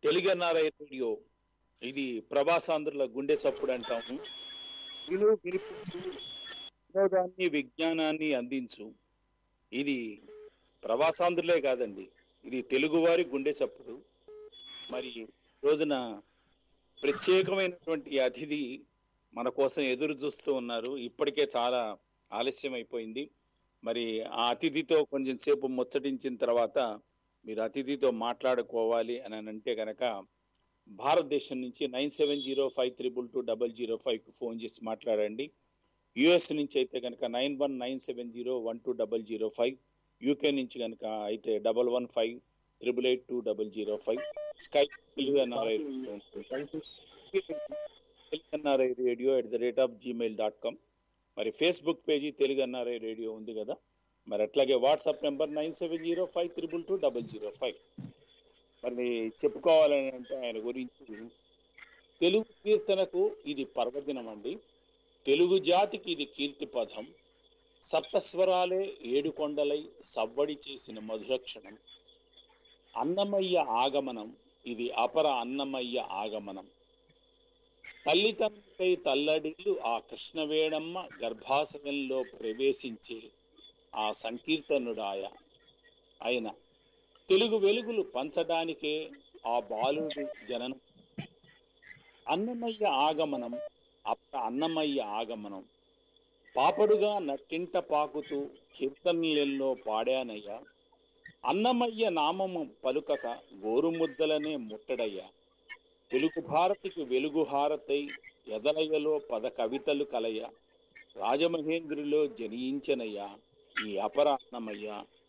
Telugu NRI radio ఇది ప్రవాసాంధ్రుల గుండె చప్పుడు అంటాము విలువ వినిపించు వినోదాన్ని విజ్ఞానాన్ని అందించు ఇది ప్రవాసాంధ్రులే కాదండి ఇది తెలుగువారి గుండె చప్పుడు మరి ఈ రోజున ప్రత్యేకమైనటువంటి అతిథి మన కోసం ఎదురు చూస్తూ ఉన్నారు ఇప్పటికే చాలా ఆలస్యం అయిపోయింది మరి ఆ అతిథితో కొంచెం సేపు ముచ్చటించిన తర్వాత మీరు అతిథితో మాట్లాడుకోవాలి అని అంటే కనుక భారతదేశం నుంచి nine seven zero five triple two double zero ఫైవ్కి ఫోన్ చేసి మాట్లాడండి యుఎస్ నుంచి అయితే కనుక nine one nine seven zero one two double zero five UK నుంచి కనుక అయితే double one five triple eight two double zero five Sky Telugu NRI NRI radio at the rate of Gmail dot com మరి Facebook page Telugu NRI radio ఉంది కదా మరి అట్లాగే WhatsApp number nine seven zero five triple two double zero five మరి చెప్పుకోవాలని అంటే ఆయన గురించి తెలుగు కీర్తనకు ఇది పర్వదినం అండి తెలుగు జాతికి ఇది కీర్తి పదం సప్తస్వరాలే ఏడు కొండలై సవ్వడి చేసిన మధురక్షణం అన్నమయ్య ఆగమనం ఇది అపర అన్నమయ్య ఆగమనం తల్లిదండ్రులపై తల్లడిల్లు ఆ కృష్ణవేణమ్మ గర్భాశయంలో ప్రవేశించే ఆ సంకీర్తనుడాయ ఆయన తెలుగు వెలుగులు పంచడానికే ఆ బాలుడి జననం అన్నమయ్య ఆగమనం అప్ప అన్నమయ్య ఆగమనం పాపడుగా నట్టింట పాకుతూ కీర్తనలెల్లో పాడానయ్యా అన్నమయ్య నామము పలుకక గోరుముద్దలనే ముట్టడయ్యా తెలుగు భారతికి వెలుగు హారతై ఎదలయ్యలో పద కవితలు కలయ రాజమహేంద్రిలో జనించనయ్యా ఈ అపర అన్నమయ్య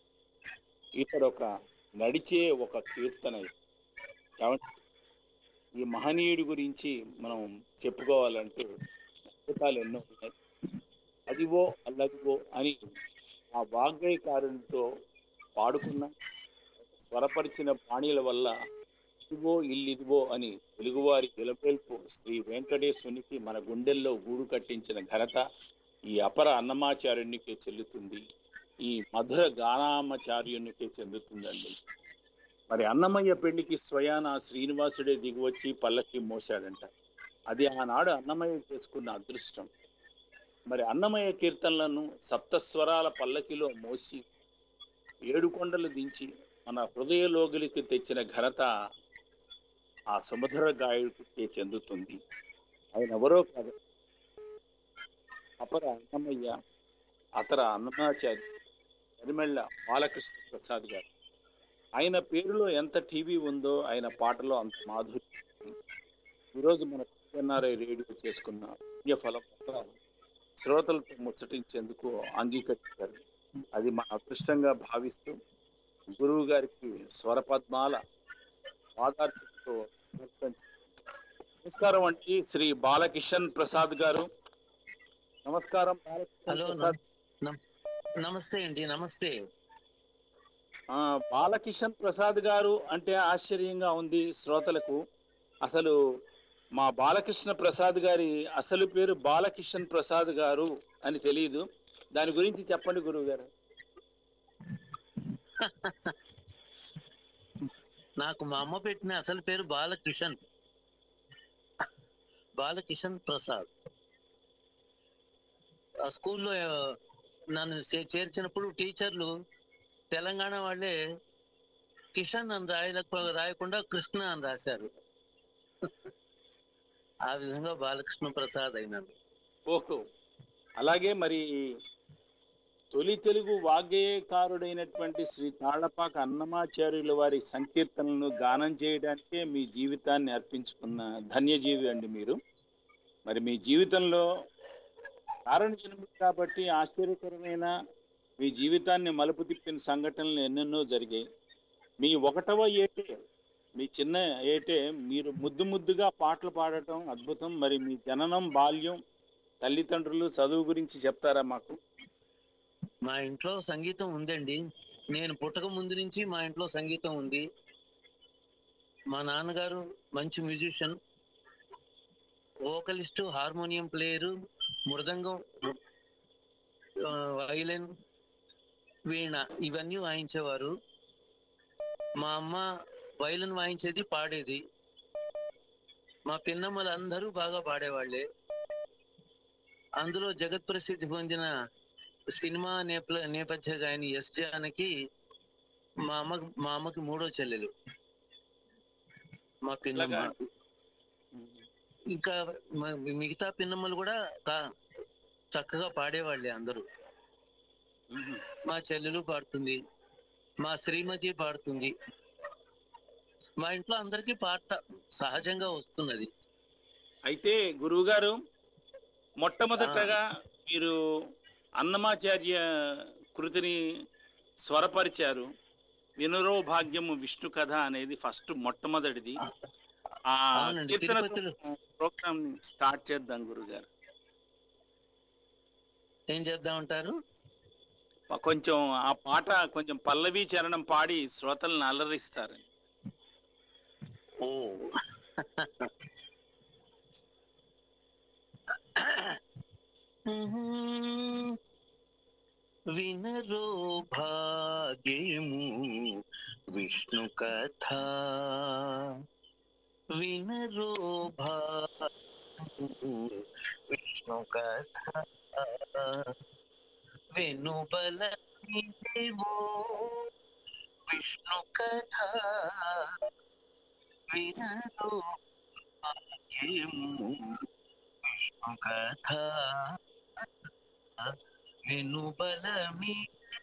ఇతడొక నడిచే ఒక కీర్తనయ్య కాబట్టి ఈ మహనీయుడి గురించి మనం చెప్పుకోవాలంటే అద్భుతాలు ఎన్నో ఉన్నాయి అదివో అల్లదివో అని ఆ వాగ్గేయకారునితో పాడుకున్న స్వరపరిచిన బాణీల వల్ల ఇదిగో ఇల్లిదిగో అని తెలుగువారి ఇలపేల్పు శ్రీ వెంకటేశ్వరునికి మన గుండెల్లో గూడు కట్టించిన ఘనత ఈ అపర అన్నమాచార్యునికే చెల్లుతుంది ఈ మధుర గానామాచార్యునికే చెందుతుందండి మరి అన్నమయ్య పెళ్లికి స్వయాన శ్రీనివాసుడే దిగివచ్చి పల్లకి మోశాడంట అది ఆనాడు అన్నమయ్య చేసుకున్న అదృష్టం మరి అన్నమయ్య కీర్తనలను సప్తస్వరాల పల్లకిలో మోసి ఏడు కొండలు దించి మన హృదయలోగులికి తెచ్చిన ఘనత ఆ సుమధుర గాయకుడికి చెందుతుంది ఆయన ఎవరో కాదు అపర అన్నమయ్య అతర అన్నమాచారి పరిమెళ్ళ బాలకృష్ణ ప్రసాద్ గారు ఆయన పేరులో ఎంత టీవీ ఉందో ఆయన పాటలో అంత మాధుర్యం ఉంది. ఈరోజు మన ఎన్ఆర్ఐ రేడియో చేసుకున్న పుణ్య ఫలం వల్ల శ్రోతలతో ముచ్చటించేందుకు అంగీకరించారు అది మన అదృష్టంగా భావిస్తూ గురువు గారికి స్వరపద్మాల పాదార్చనతో సమర్పించారు నమస్కారం అండి శ్రీ బాలకిషన్ ప్రసాద్ గారు నమస్కారం బాలకిషన్ హలో ప్రసాద్ నమ్- నమస్తే అండి నమస్తే ఆ, బాలకిషన్ ప్రసాద్ గారు అంటే ఆశ్చర్యంగా ఉంది శ్రోతలకు అసలు మా బాలకృష్ణ ప్రసాద్ గారి అసలు పేరు బాలకిషన్ ప్రసాద్ గారు అని తెలియదు దాని గురించి చెప్పండి గురువు గారు నాకు మా అమ్మ పెట్టిన అసలు పేరు బాలకిషన్ బాలకిషన్ ప్రసాద్ ఆ స్కూల్లో ఆ, నన్ను చే- చేర్చినప్పుడు టీచర్లు తెలంగాణ వాళ్ళే కిషన్ అని రాయలేక రాయకుండా కృష్ణ అని రాశారు ఆ విధంగా బాలకృష్ణ ప్రసాద్ అయినాను ఓహో అలాగే మరి తొలి తెలుగు వాగ్గేయకారుడైనటువంటి శ్రీ తాళ్లపాక అన్నమాచార్యుల వారి సంకీర్తనలను గానం చేయడానికే మీ జీవితాన్ని అర్పించుకున్న ధన్యజీవి అండి మీరు మరి మీ జీవితంలో కారణ జన్మ కాబట్టి ఆశ్చర్యకరమైన మీ జీవితాన్ని మలుపు తిప్పిన సంఘటనలు ఎన్నెన్నో జరిగాయి మీ ఒకటవ ఏటే మీ చిన్న ఏటే మీరు ముద్దు ముద్దుగా పాటలు పాడటం అద్భుతం మరి మీ జననం బాల్యం తల్లిదండ్రులు చదువు గురించి చెప్తారా మాకు మా ఇంట్లో సంగీతం ఉందండి నేను పుట్టక ముందు నుంచి మా ఇంట్లో సంగీతం ఉంది మా నాన్నగారు మంచి మ్యూజిషియన్ వోకలిస్ట్ హార్మోనియం ప్లేయరు మృదంగం ఆ, వైలిన్ వీణ ఇవన్నీ వాయించేవారు మా అమ్మ వైలిన్ వాయించేది పాడేది మా పిన్నమ్మలు అందరూ బాగా పాడేవాళ్ళే అందులో జగత్ ప్రసిద్ధి పొందిన సినిమా నేప నేపథ్య గాయని ఎస్ జానకి మా అమ్మ మా అమ్మకి మూడో చెల్లెలు మా పిన్నమ్మ అలాగా? ఇంకా మ- మిగతా పిన్నమ్మలు కూడా కా- చక్కగా పాడేవాళ్ళే అందరూ మ్మ్. మా చెల్లెలు పాడుతుంది మా శ్రీమతి పాడుతుంది మా ఇంట్లో అందరికీ పాట సహజంగా వస్తున్నది అయితే గురువు గారు మొట్టమొదటగా మీరు అన్నమాచార్య కృతిని స్వరపరిచారు వినురో భాగ్యము విష్ణు కథ అనేది ఫస్ట్ మొట్టమొదటిది ఆ అవునండి, కీర్తన తిరుపతిలో. ప్రోగ్రామ్ ని స్టార్ట్ చేద్దాం గురుగారు ఏం చేద్దామంటారు కొంచెం ఆ పాట కొంచెం పల్లవి చరణం పాడి శ్రోతలను అలరిస్తారు ఓ వినరో భాగ్యము విష్ణు కథ వినరో భాగ్యము విష్ణు కథ వెనుబల దేవో విష్ణు కథ వినరో భాగ్యము విష్ణు కథ వెనుబలమి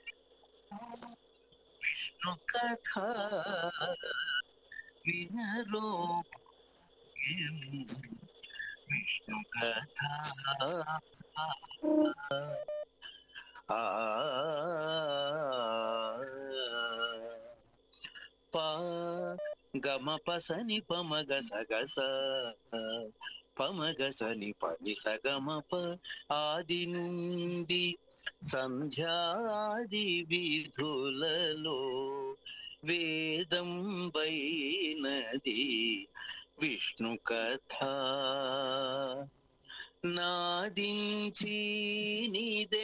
విష్ణు కథ వినరో భాగ్యము విష్ణు కథ ఆ పా గమ పసని పమగ సగస పమగ సని పని సగమ ప ఆది నుండి సంధ్యాది విధులలో వేదం వైనది విష్ణు కథ నాదించి నీదే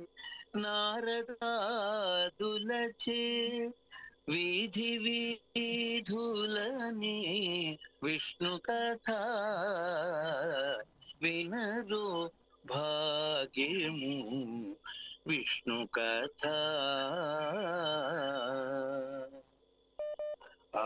నారదాదులచే వీధి వీధులని విష్ణు కథ వినరు భాగ్యము విష్ణు కథ ఆ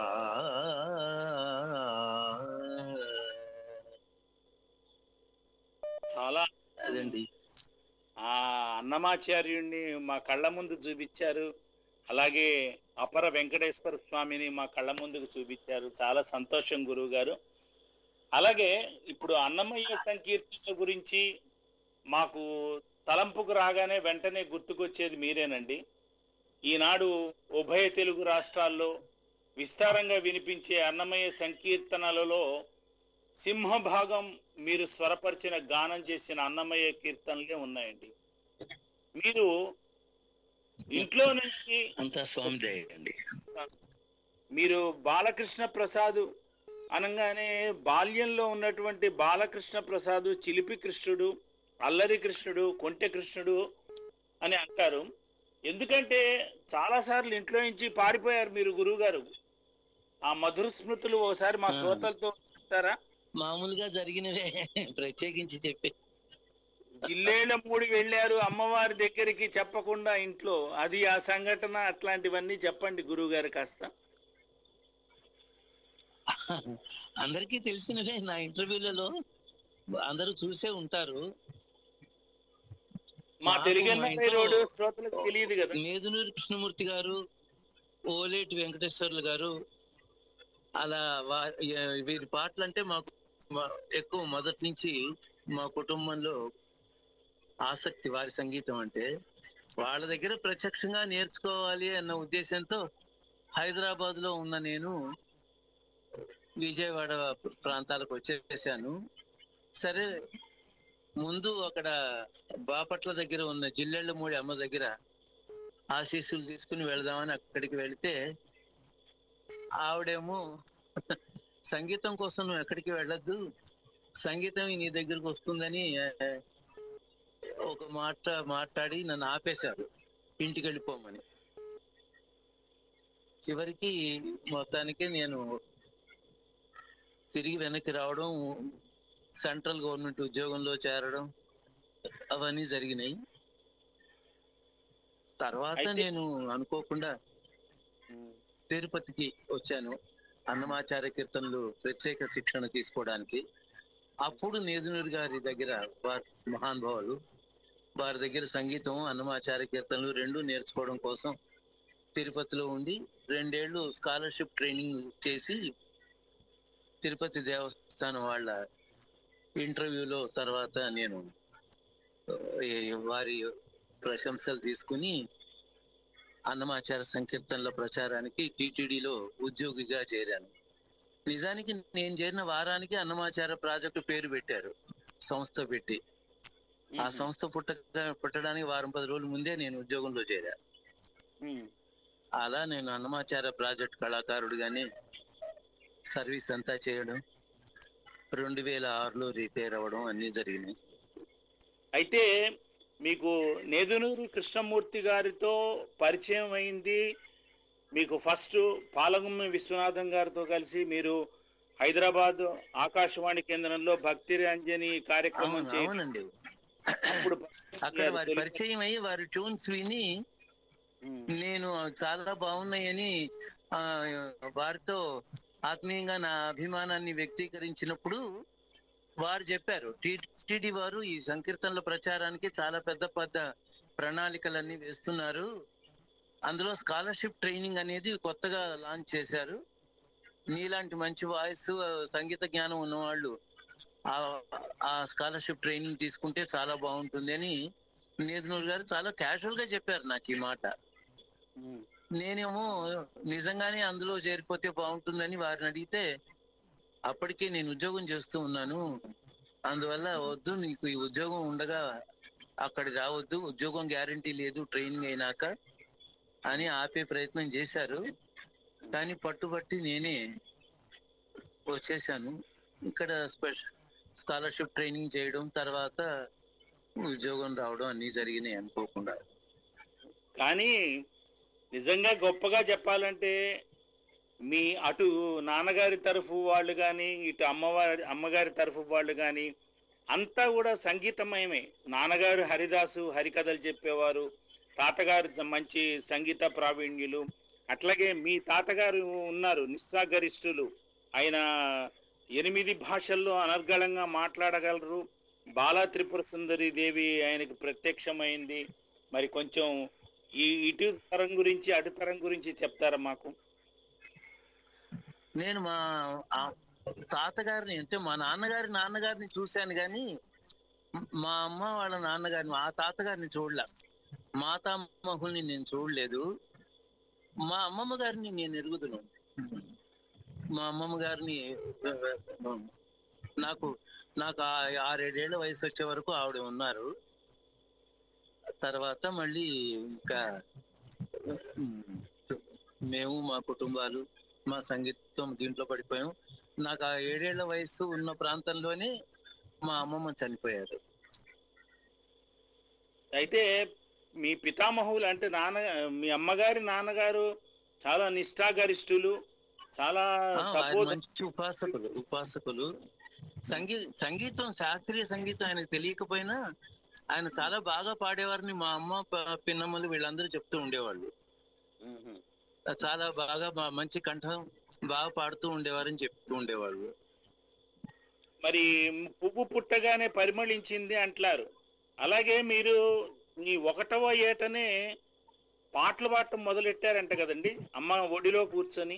చాలా అదండి ఆ అన్నమాచార్యుడిని మా కళ్ళ ముందు చూపించారు అలాగే అపర వెంకటేశ్వర స్వామిని మా కళ్ళ ముందుకు చూపించారు చాలా సంతోషం గురువు గారు అలాగే ఇప్పుడు అన్నమయ్య సంకీర్తన గురించి మాకు తలంపుకు రాగానే వెంటనే గుర్తుకొచ్చేది మీరేనండి ఈనాడు ఉభయ తెలుగు రాష్ట్రాల్లో విస్తారంగా వినిపించే అన్నమయ్య సంకీర్తనలలో సింహభాగం మీరు స్వరపరిచిన గానం చేసిన అన్నమయ్య కీర్తనలే ఉన్నాయండి మీరు ఇంట్లో నుంచి అంతా స్వామి దయ అండి మీరు బాలకృష్ణ ప్రసాద్ అనగానే బాల్యంలో ఉన్నటువంటి బాలకృష్ణ ప్రసాద్ చిలిపి కృష్ణుడు అల్లరి కృష్ణుడు కొంటె కృష్ణుడు అని అంటారు ఎందుకంటే చాలా సార్లు ఇంట్లో నుంచి పారిపోయారు మీరు గురువు గారు ఆ మధుర స్మృతులు ఒకసారి మా ఆ. శ్రోతలతో చెప్తారా మామూలుగా జరిగినవే ప్రత్యేకించి చెప్పే జిల్లేళ్ళ మూడి వెళ్ళారు అమ్మవారి దగ్గరికి చెప్పకుండా ఇంట్లో అది ఆ సంఘటన అట్లాంటివన్నీ చెప్పండి గురువు గారు కాస్త అందరికీ తెలిసినవే నా ఇంటర్వ్యూలలో అందరూ చూసే ఉంటారు మా నాకు తెలుగన్న మా ఇంట్లో- రోడ్డు శ్రోతలకు తెలియదు కదా మేదునూరు కృష్ణమూర్తి గారు ఓలేటి వెంకటేశ్వర్లు గారు అలా వా- ఏ- వీరి పాటలు అంటే మాకు మా- ఎక్కువ మొదటి నుంచి మా కుటుంబంలో ఆసక్తి వారి సంగీతం అంటే వాళ్ళ దగ్గర ప్రత్యక్షంగా నేర్చుకోవాలి అన్న ఉద్దేశంతో హైదరాబాద్ లో ఉన్న నేను విజయవాడ ప్రాంతాలకు వచ్చేసాను సరే ముందు అక్కడ బాపట్ల దగ్గర ఉన్న జిల్లెళ్ళమూడి అమ్మ దగ్గర ఆశీస్సులు తీసుకుని వెళదామని అక్కడికి వెళితే ఆవిడేమో సంగీతం కోసం నువ్వు ఎక్కడికి వెళ్ళొద్దు సంగీతం నీ దగ్గరకు వస్తుందని ఆ, ఒక మాట మాట్లాడి నన్ను ఆపేశారు ఇంటికి వెళ్ళిపోమని చివరికి మొత్తానికి నేను తిరిగి వెనక్కి రావడం సెంట్రల్ గవర్నమెంట్ ఉద్యోగంలో చేరడం అవన్నీ జరిగినాయి తర్వాత అయితే- నేను అనుకోకుండా తిరుపతికి వచ్చాను అన్నమాచార్య కీర్తనలు ప్రత్యేక శిక్షణ తీసుకోవడానికి అప్పుడు నేదునూరు గారి దగ్గర వారి మహానుభావులు వారి దగ్గర సంగీతం అన్నమాచార్య కీర్తనలు రెండు నేర్చుకోవడం కోసం తిరుపతిలో ఉండి రెండేళ్లు స్కాలర్షిప్ ట్రైనింగ్ చేసి తిరుపతి దేవస్థానం వాళ్ళ ఇంటర్వ్యూలో తర్వాత నేను ఆ, ఈ- వారి ప్రశంసలు తీసుకుని అన్నమాచార సంకీర్తనల ప్రచారానికి టిటిడిలో ఉద్యోగిగా చేరాను నిజానికి నేను చేరిన వారానికి అన్నమాచార ప్రాజెక్టు పేరు పెట్టారు సంస్థ పెట్టి ఆ సంస్థ పుట్ట పుట్టడానికి వారం పది రోజుల ముందే నేను ఉద్యోగంలో చేరా ఉమ్. అలా నేను అన్నమాచార ప్రాజెక్ట్ కళాకారుడిగానే సర్వీస్ అంతా చేయడం రెండు వేల ఆరులో రిటైర్ అవ్వడం అన్ని జరిగినాయి అయితే మీకు నేదునూరి కృష్ణమూర్తి గారితో పరిచయం అయింది మీకు ఫస్ట్ పాలగుమ్మి విశ్వనాథం గారితో కలిసి మీరు హైదరాబాద్ ఆకాశవాణి కేంద్రంలో భక్తి రంజని కార్యక్రమం అవును చేయడం అవునండి అప్పుడు అక్కడ వారి పరిచయం అయ్యి వారి ట్యూన్స్ విని ఉమ్. నేను చాలా బాగున్నాయని ఆ వారితో ఆత్మీయంగా నా అభిమానాన్ని వ్యక్తీకరించినప్పుడు వారు చెప్పారు టిటిడి వారు ఈ సంకీర్తనల ప్రచారానికి చాలా పెద్ద పెద్ద ప్రణాళికలన్నీ వేస్తున్నారు అందులో స్కాలర్షిప్ ట్రైనింగ్ అనేది కొత్తగా లాంచ్ చేశారు నీలాంటి మంచి వాయిస్ సంగీత జ్ఞానం ఉన్నవాళ్ళు ఆ ఆ స్కాలర్షిప్ ట్రైనింగ్ తీసుకుంటే చాలా బాగుంటుంది అని నేదునూరు గారు చాలా క్యాజువల్ గా చెప్పారు నాకు ఈ మాట ఉమ్. నేనేమో నిజంగానే అందులో చేరిపోతే బాగుంటుందని వారిని అడిగితే అప్పటికే నేను ఉద్యోగం చేస్తూ ఉన్నాను అందువల్ల వద్దు నీకు ఈ ఉద్యోగం ఉండగా అక్కడి రావద్దు ఉద్యోగం గ్యారంటీ లేదు ట్రైనింగ్ అయినాక అని ఆపే ప్రయత్నం చేశారు కానీ పట్టుబట్టి నేనే వచ్చేసాను ఇక్కడ స్పెషల్ స్కాలర్షిప్ ట్రైనింగ్ చేయడం తర్వాత ఉద్యోగం రావడం అన్ని జరిగినాయి అనుకోకుండా కానీ నిజంగా గొప్పగా చెప్పాలంటే మీ అటు నాన్నగారి తరఫు వాళ్ళు కానీ ఇటు అమ్మవారి అమ్మగారి తరఫు వాళ్ళు కానీ అంతా కూడా సంగీతమయమే నాన్నగారు హరిదాసు హరికథలు చెప్పేవారు తాతగారు జ- మంచి సంగీత ప్రావీణ్యులు అట్లాగే మీ తాతగారు ఉన్నారు నిస్సాగరిష్ఠులు ఆయన ఎనిమిది భాషల్లో అనర్గళంగా మాట్లాడగలరు బాలా త్రిపుర సుందరి దేవి ఆయనకు ప్రత్యక్షమైంది మరి కొంచెం ఈ ఇటు తరం గురించి అటు తరం గురించి చెప్తారా మాకు నేను మా ఆ తాతగారిని అంటే మా నాన్నగారి నాన్నగారిని చూశాను కానీ మా అమ్మ వాళ్ళ నాన్నగారిని ఆ తాతగారిని చూడలే మాతామహుల్ని నేను చూడలేదు మా అమ్మమ్మ గారిని నేను ఎరుగుదును మా అమ్మమ్మ గారిని నాకు నాకు ఆ- ఆరేడేళ్ల వయసు వచ్చే వరకు ఆవిడ ఉన్నారు తర్వాత మళ్ళీ ఇంకా మేము మా కుటుంబాలు మా సంగీతం దీంట్లో పడిపోయాం నాకు ఆ ఏడేళ్ల వయసు ఉన్న ప్రాంతంలోనే మా అమ్మమ్మ చనిపోయారు అయితే మీ పితామహులు అంటే నాన్న మీ అమ్మగారి నాన్నగారు చాలా నిష్ఠాగరిష్ఠులు చాలా ఆ, ఆయన తక్కువ మంచి ఉపాసకులు ఉపాసకులు సంగీ సంగీతం శాస్త్రీయ సంగీతం ఆయనకు తెలియకపోయినా ఆయన చాలా బాగా పాడేవారని మా అమ్మ ప- పిన్నమ్మలు వీళ్ళందరూ చెప్తూ ఉండేవాళ్ళు మ్మ్. చాలా బాగా బా- మంచి కంఠం బాగా పాడుతూ ఉండేవారని చెప్తూ ఉండేవాళ్ళు మరి పువ్వు పుట్టగానే పరిమళించింది అంటారు అలాగే మీరు ఈ ఒకటవ ఏటనే పాటలు పాడటం మొదలెట్టారంట కదండి అమ్మ ఒడిలో కూర్చొని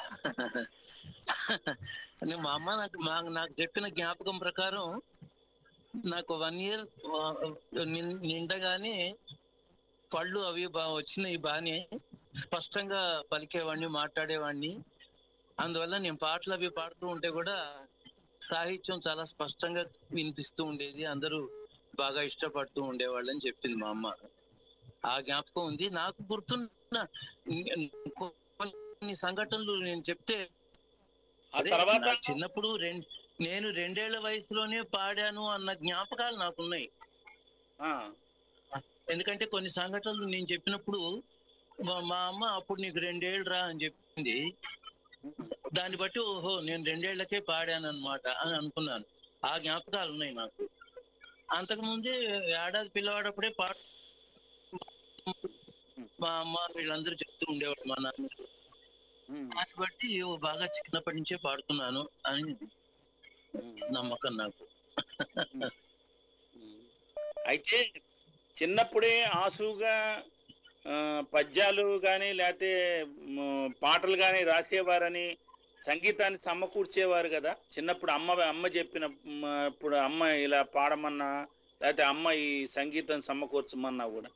అని మా అమ్మ నాకు మా- నాకు చెప్పిన జ్ఞాపకం ప్రకారం నాకు వన్ ఇయర్ నిండగానే పళ్ళు అవి బా వచ్చినాయి బాగానే స్పష్టంగా పలికేవాడిని మాట్లాడేవాడిని అందువల్ల నేను పాటలు అవి పాడుతూ ఉంటే కూడా సాహిత్యం చాలా స్పష్టంగా వినిపిస్తూ ఉండేది అందరూ బాగా ఇష్టపడుతూ ఉండేవాళ్ళు అని చెప్పింది మా అమ్మ ఆ జ్ఞాపకం ఉంది నాకు గుర్తున్న కొన్ని సంఘటనలు నేను చెప్తే ఆ అదే, తర్వాత నా చిన్నప్పుడు రెం- నేను రెండేళ్ల వయసులోనే పాడాను అన్న జ్ఞాపకాలు నాకున్నాయి ఆ, ఎందుకంటే కొన్ని సంఘటనలు నేను చెప్పినప్పుడు మా మా అమ్మ అప్పుడు నీకు రెండేళ్ళు రా అని చెప్పింది దాన్ని బట్టి ఓహో నేను రెండేళ్లకే పాడాను అనమాట అని అనుకున్నాను ఆ జ్ఞాపకాలు ఉన్నాయి నాకు అంతకుముందే ఏడాది పిల్లవాడప్పుడే పాట మా అమ్మ వీళ్ళందరూ చెప్తూ ఉండేవాడు మా నాన్న ఉమ్, దాన్ని బట్టి ఓ బాగా చిన్నప్పటి నుంచే పాడుతున్నాను అని ఉమ్, నమ్మకం నాకు ఉమ్. అయితే చిన్నప్పుడే ఆసుగా ఆ, పద్యాలు కానీ లేకపోతే మ్, పాటలు కానీ రాసేవారని సంగీతాన్ని సమకూర్చేవారు కదా చిన్నప్పుడు అమ్మ అమ్మ చెప్పిన మ్, ఇప్పుడు అమ్మ ఇలా పాడమన్నా లేకపోతే అమ్మ ఈ సంగీతం సమకూర్చమన్నా కూడా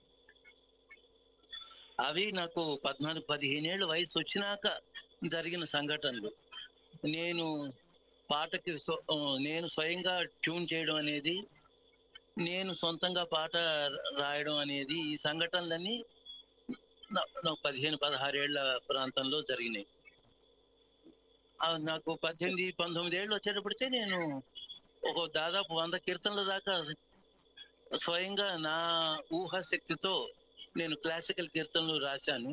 అవి నాకు పద్నాలుగు పదిహేనేళ్ళు వయసు వచ్చినాక జరిగిన సంఘటనలు నేను పాటకి స్వ- ఆ, నేను స్వయంగా ట్యూన్ చేయడం అనేది నేను సొంతంగా పాట రాయడం అనేది ఈ సంఘటనలన్నీ నా- నాకు పదిహేను పదహారేళ్ల ప్రాంతంలో జరిగినాయి ఆ, నాకు పద్దెనిమిది పంతొమ్మిది ఏళ్ళు వచ్చేటప్పటికే నేను ఒక దాదాపు వంద కీర్తనల దాకా స్వయంగా నా ఊహాశక్తితో నేను క్లాసికల్ కీర్తనలు రాశాను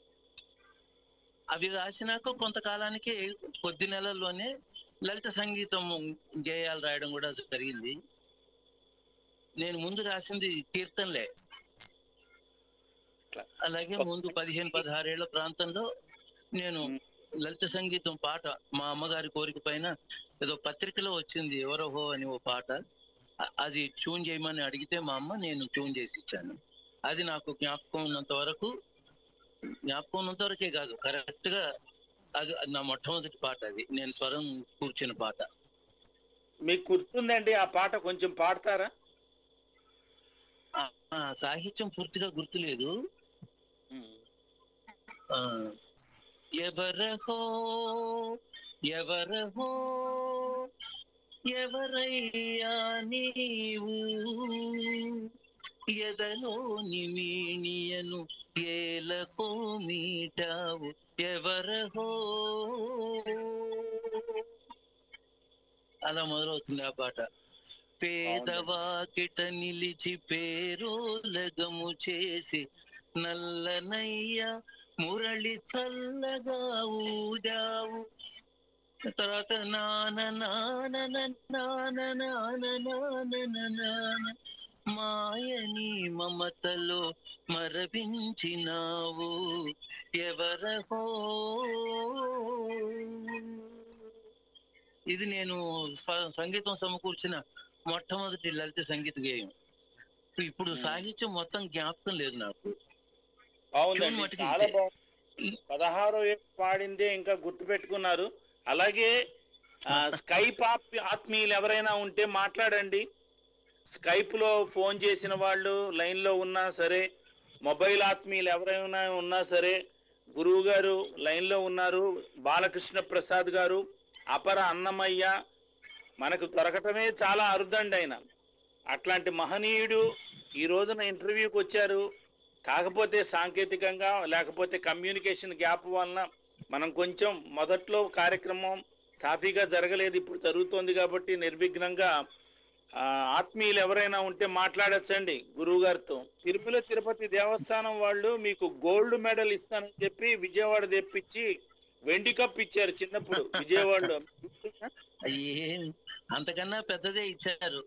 అవి రాసినాక కొంతకాలానికి కొద్ది నెలల్లోనే లలిత సంగీతం గేయాలు రాయడం కూడా జరిగింది నేను ముందు రాసింది కీర్తనలే అట్లా. అలాగే ముందు పదిహేను పదహారేళ్ల ప్రాంతంలో నేను లలిత సంగీతం పాట మా అమ్మగారి కోరిక పైన ఏదో పత్రికలో వచ్చింది ఎవరోహో అని ఓ పాట అ- అది ట్యూన్ చేయమని అడిగితే మా అమ్మ నేను ట్యూన్ చేసి ఇచ్చాను అది నాకు జ్ఞాపకం ఉన్నంత వరకు జ్ఞాపకం ఉన్నంత వరకే కాదు కరెక్ట్ గా అది అది నా మొట్టమొదటి పాట అది నేను స్వరం కూర్చున్న పాట మీకు గుర్తుందండి ఆ పాట కొంచెం పాడతారా ఆ, ఆ, సాహిత్యం పూర్తిగా గుర్తులేదు ఆ, ఎవరహో ఎవరహో ఎవరయ్యా నీవు ఎదలోని మీనియను ఏలకో మీటావు ఎవరహో అలా మొదలవుతుంది ఆ పాట పేదవాకిట నిలిచి పేరోలగము చేసి నల్లనయ్య మురళి చల్లగా ఊదావు తర్వాత నాన నాన నాన నాన నాన నాన మాయని మమతలో మరపించినావు ఎవరహో ఇది నేను స- సంగీతం సమకూర్చిన మొట్టమొదటి లలిత సంగీత గేయం ఇప్పుడు Hmm. సాహిత్యం మొత్తం జ్ఞాపకం లేదు నాకు బాగుందండి మటుకు చాలా ఇదే. బాగుంది పదహారో ఏడు పాడిందే ఇంకా గుర్తు పెట్టుకున్నారు అలాగే ఆ, స్కైప్ ఆప్- ఆత్మీయులు ఎవరైనా ఉంటే మాట్లాడండి స్కైప్ లో ఫోన్ చేసిన వాళ్ళు లైన్ లో ఉన్నా సరే మొబైల్ ఆత్మీయులు ఎవరైనా ఉన్నా సరే గురువు గారు లైన్ లో ఉన్నారు బాలకృష్ణ ప్రసాద్ గారు అపర అన్నమయ్య మనకు దొరకటమే చాలా అరుదండి ఆయన అట్లాంటి మహనీయుడు ఈ రోజున ఇంటర్వ్యూకి వచ్చారు కాకపోతే సాంకేతికంగా లేకపోతే కమ్యూనికేషన్ గ్యాప్ వలన మనం కొంచెం మొదట్లో కార్యక్రమం సాఫీగా జరగలేదు ఇప్పుడు జరుగుతోంది కాబట్టి నిర్విఘ్నంగా ఆ, ఆత్మీయులు ఎవరైనా ఉంటే మాట్లాడచ్చండి గురువు గారితో తిరుమల తిరుపతి దేవస్థానం వాళ్ళు మీకు గోల్డ్ మెడల్ ఇస్తానని చెప్పి విజయవాడ తెప్పించి వెండి కప్ ఇచ్చారు చిన్నప్పుడు విజయవాడలో ఏం అంతకన్నా పెద్దదే ఇచ్చారు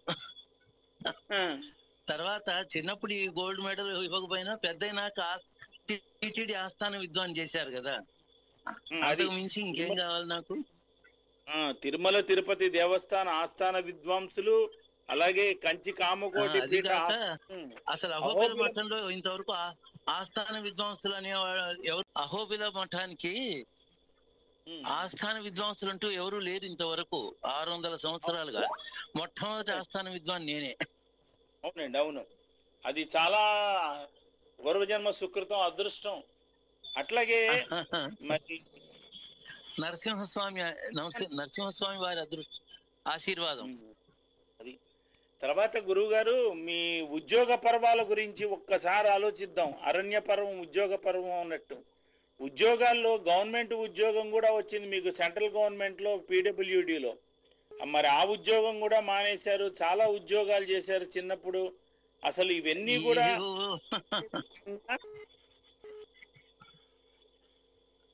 ఆ, తర్వాత చిన్నప్పుడు ఈ గోల్డ్ మెడల్ ఇవ్వకపోయినా పెద్దయినాక టిటిడి ఆస్థాన విద్వాన్ చేశారు కదా అది అంతకు మించి ఇంకేం కావాలి నాకు ఆ, తిరుమల తిరుపతి దేవస్థాన ఆస్థాన విద్వాంసులు అలాగే కంచి కామకోటి ఆ, అది పీఠ కాక ఆస్థ- ఉమ్, అసలు అహోబిల అహోబిల- మఠంలో ఇంతవరకు ఆ- ఆస్థాన విద్వాంసులు అనే వా- ఎవరు అహోబిల మఠానికి ఉమ్, ఆస్థాన విద్వాంసులు అంటూ ఎవరు లేరు ఇంతవరకు ఆరు వందల సంవత్సరాలుగా మొట్టమొదటి ఆస్థాన విద్వాన్ నేనే అవునండి అవును అది చాలా పూర్వజన్మ సుకృతం అదృష్టం అట్లాగే మరి నరసింహస్వామి నరసి- నరసింహస్వామి వారి అదృష్టం ఆశీర్వాదం ఉమ్, అది తర్వాత గురువు గారు మీ ఉద్యోగ పర్వాల గురించి ఒక్కసారి ఆలోచిద్దాం అరణ్య పర్వం ఉద్యోగ పర్వం అన్నట్టు ఉద్యోగాల్లో గవర్నమెంట్ ఉద్యోగం కూడా వచ్చింది మీకు సెంట్రల్ గవర్నమెంట్ లో పీడబ్ల్యూడిలో మరి ఆ ఉద్యోగం కూడా మానేశారు చాలా ఉద్యోగాలు చేశారు చిన్నప్పుడు అసలు ఇవన్నీ కూడా ఏవో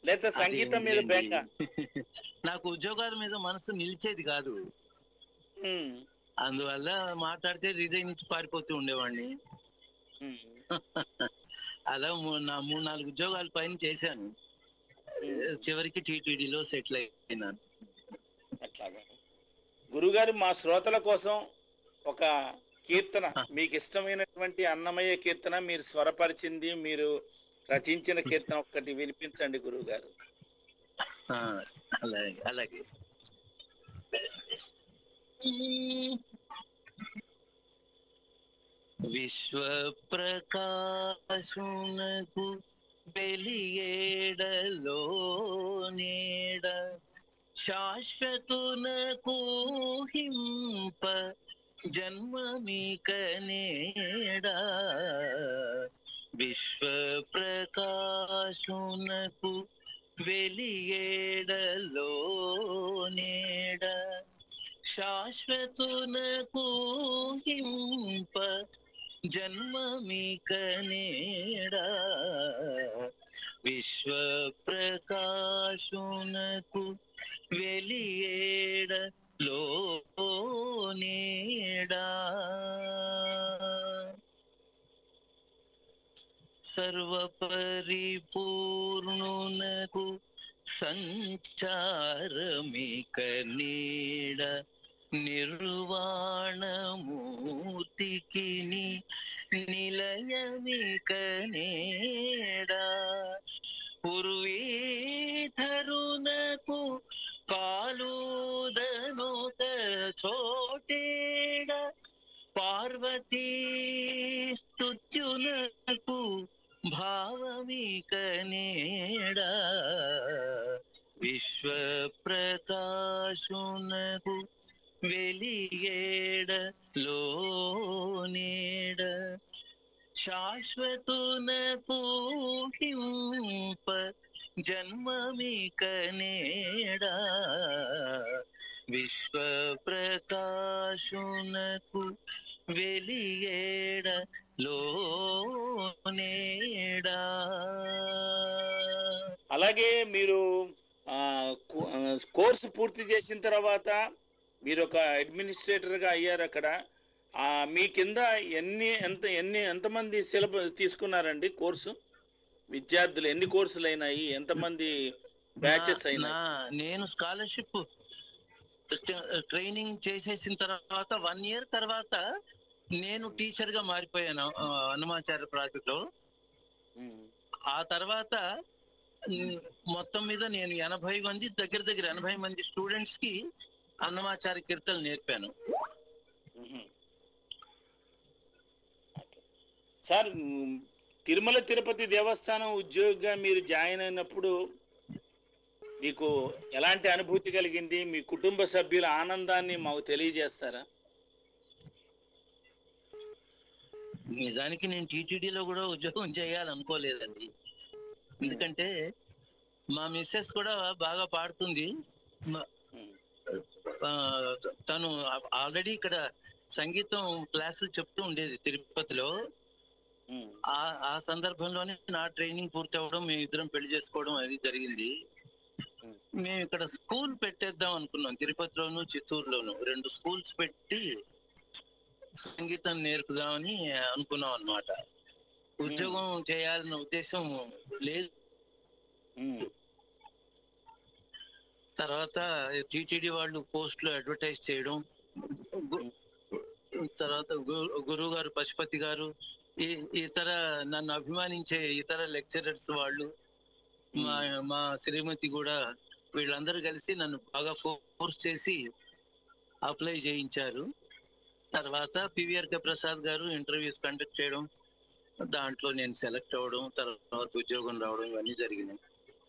లేదా సంగీతం మీద అది బెంగ నాకు ఉద్యోగాల మీద మనసు నిలిచేది కాదు ఉమ్, అందువల్ల మాట్లాడితే రిజైన్ ఇచ్చి పారిపోతూ ఉండేవాడిని ఉమ్, అలా మూ- నా మూడు నాలుగు ఉద్యోగాల పైన చేశాను ఉమ్. చివరికి టీటీడీలో సెటిల్ అయినాను అట్లాగా గురుగారు మా శ్రోతల కోసం ఒక కీర్తన మీకు ఇష్టమైనటువంటి అన్నమయ్య కీర్తన మీరు స్వరపరిచింది మీరు రచించిన కీర్తన ఒక్కటి వినిపించండి గురుగారు ఆ, అలాగే అలాగే విశ్వ ప్రకాశునకు వెలియేడలో నేడ శాశ్వతునకు హింప జన్మమిక నేడ విశ్వ ప్రకాశునకు వెలియేడలో నేడ శాశ్వతునకు హింప జన్మమిక నేడ విశ్వ ప్రకాశునకు వెలియేడ లో నేడా సర్వపరిపూర్ణునకు సంచారమిక నీడ నిర్వాణమూర్తికి నిలయమిక నేడ పూర్వీధరునకు కాలుదనుక చోటేడ పార్వతీ స్తుత్యునకు భావమిక నేడ విశ్వ ప్రకాశునకు వెలిగేడ లో నేడ శాశ్వతునకు హింప జన్మమిక నేడ విశ్వ ప్రకాశునకు వెలిగేడ లో నేడా అలాగే మీరు ఆ, కు- ఆ, కోర్సు పూర్తి చేసిన తర్వాత మీరు ఒక అడ్మినిస్ట్రేటర్ గా అయ్యారు అక్కడ ఆ మీ కింద ఎన్ని ఎంత ఎన్ని ఎంతమంది సిలబస్ తీసుకున్నారండి కోర్సు విద్యార్థులు ఎన్ని కోర్సులు అయినాయి ఎంతమంది బ్యాచెస్ నా- అయినాయి నా- నేను స్కాలర్షిప్ ట్రైనింగ్ చేసేసిన తర్వాత వన్ ఇయర్ తర్వాత నేను టీచర్ గా మారిపోయాను ఆ, హనుమాచార్య ప్రాజెక్ట్ లో ఉమ్, ఆ తర్వాత ఉమ్, మొత్తం మీద నేను ఎనభై మంది దగ్గర దగ్గర ఎనభై మంది స్టూడెంట్స్ కి అన్నమాచార్య కీర్తనలు నేర్పాను ఉమ్. సార్ ఉమ్, తిరుమల తిరుపతి దేవస్థానం ఉద్యోగిగా మీరు జాయిన్ అయినప్పుడు మీకు ఎలాంటి అనుభూతి కలిగింది మీ కుటుంబ సభ్యుల ఆనందాన్ని మాకు తెలియజేస్తారా నిజానికి నేను టీటీడీలో కూడా ఉద్యోగం చేయాలనుకోలేదండి ఎందుకంటే మా మిస్సెస్ కూడా బాగా పాడుతుంది మా- ఉమ్, ఆ, తను ఆల్రెడీ ఇక్కడ సంగీతం క్లాసులు చెప్తూ ఉండేది తిరుపతిలో ఉమ్, ఆ ఆ సందర్భంలోనే నా ట్రైనింగ్ పూర్తి అవ్వడం మేము ఇద్దరం పెళ్లి చేసుకోవడం అది జరిగింది మేము ఇక్కడ స్కూల్ పెట్టేద్దాం అనుకున్నాం తిరుపతిలోను చిత్తూరులోను రెండు స్కూల్స్ పెట్టి సంగీతం నేర్పుదామని అనుకున్నాం అన్నమాట ఉద్యోగం చేయాలన్న ఉద్దేశం లేదు ఉమ్, తర్వాత టిటిడి వాళ్ళు పోస్టులు అడ్వర్టైజ్ చేయడం గు- తర్వాత గు- గురువు గారు పశుపతి గారు ఈ- ఇతర నన్ను అభిమానించే ఇతర లెక్చరర్స్ వాళ్ళు మా మా శ్రీమతి కూడా వీళ్ళందరూ కలిసి నన్ను బాగా ఫోర్స్ చేసి అప్లై చేయించారు తర్వాత పివిఆర్ కే ప్రసాద్ గారు ఇంటర్వ్యూస్ కండక్ట్ చేయడం దాంట్లో నేను సెలెక్ట్ అవ్వడం తర్వాత ఉద్యోగం రావడం ఇవన్నీ జరిగినాయి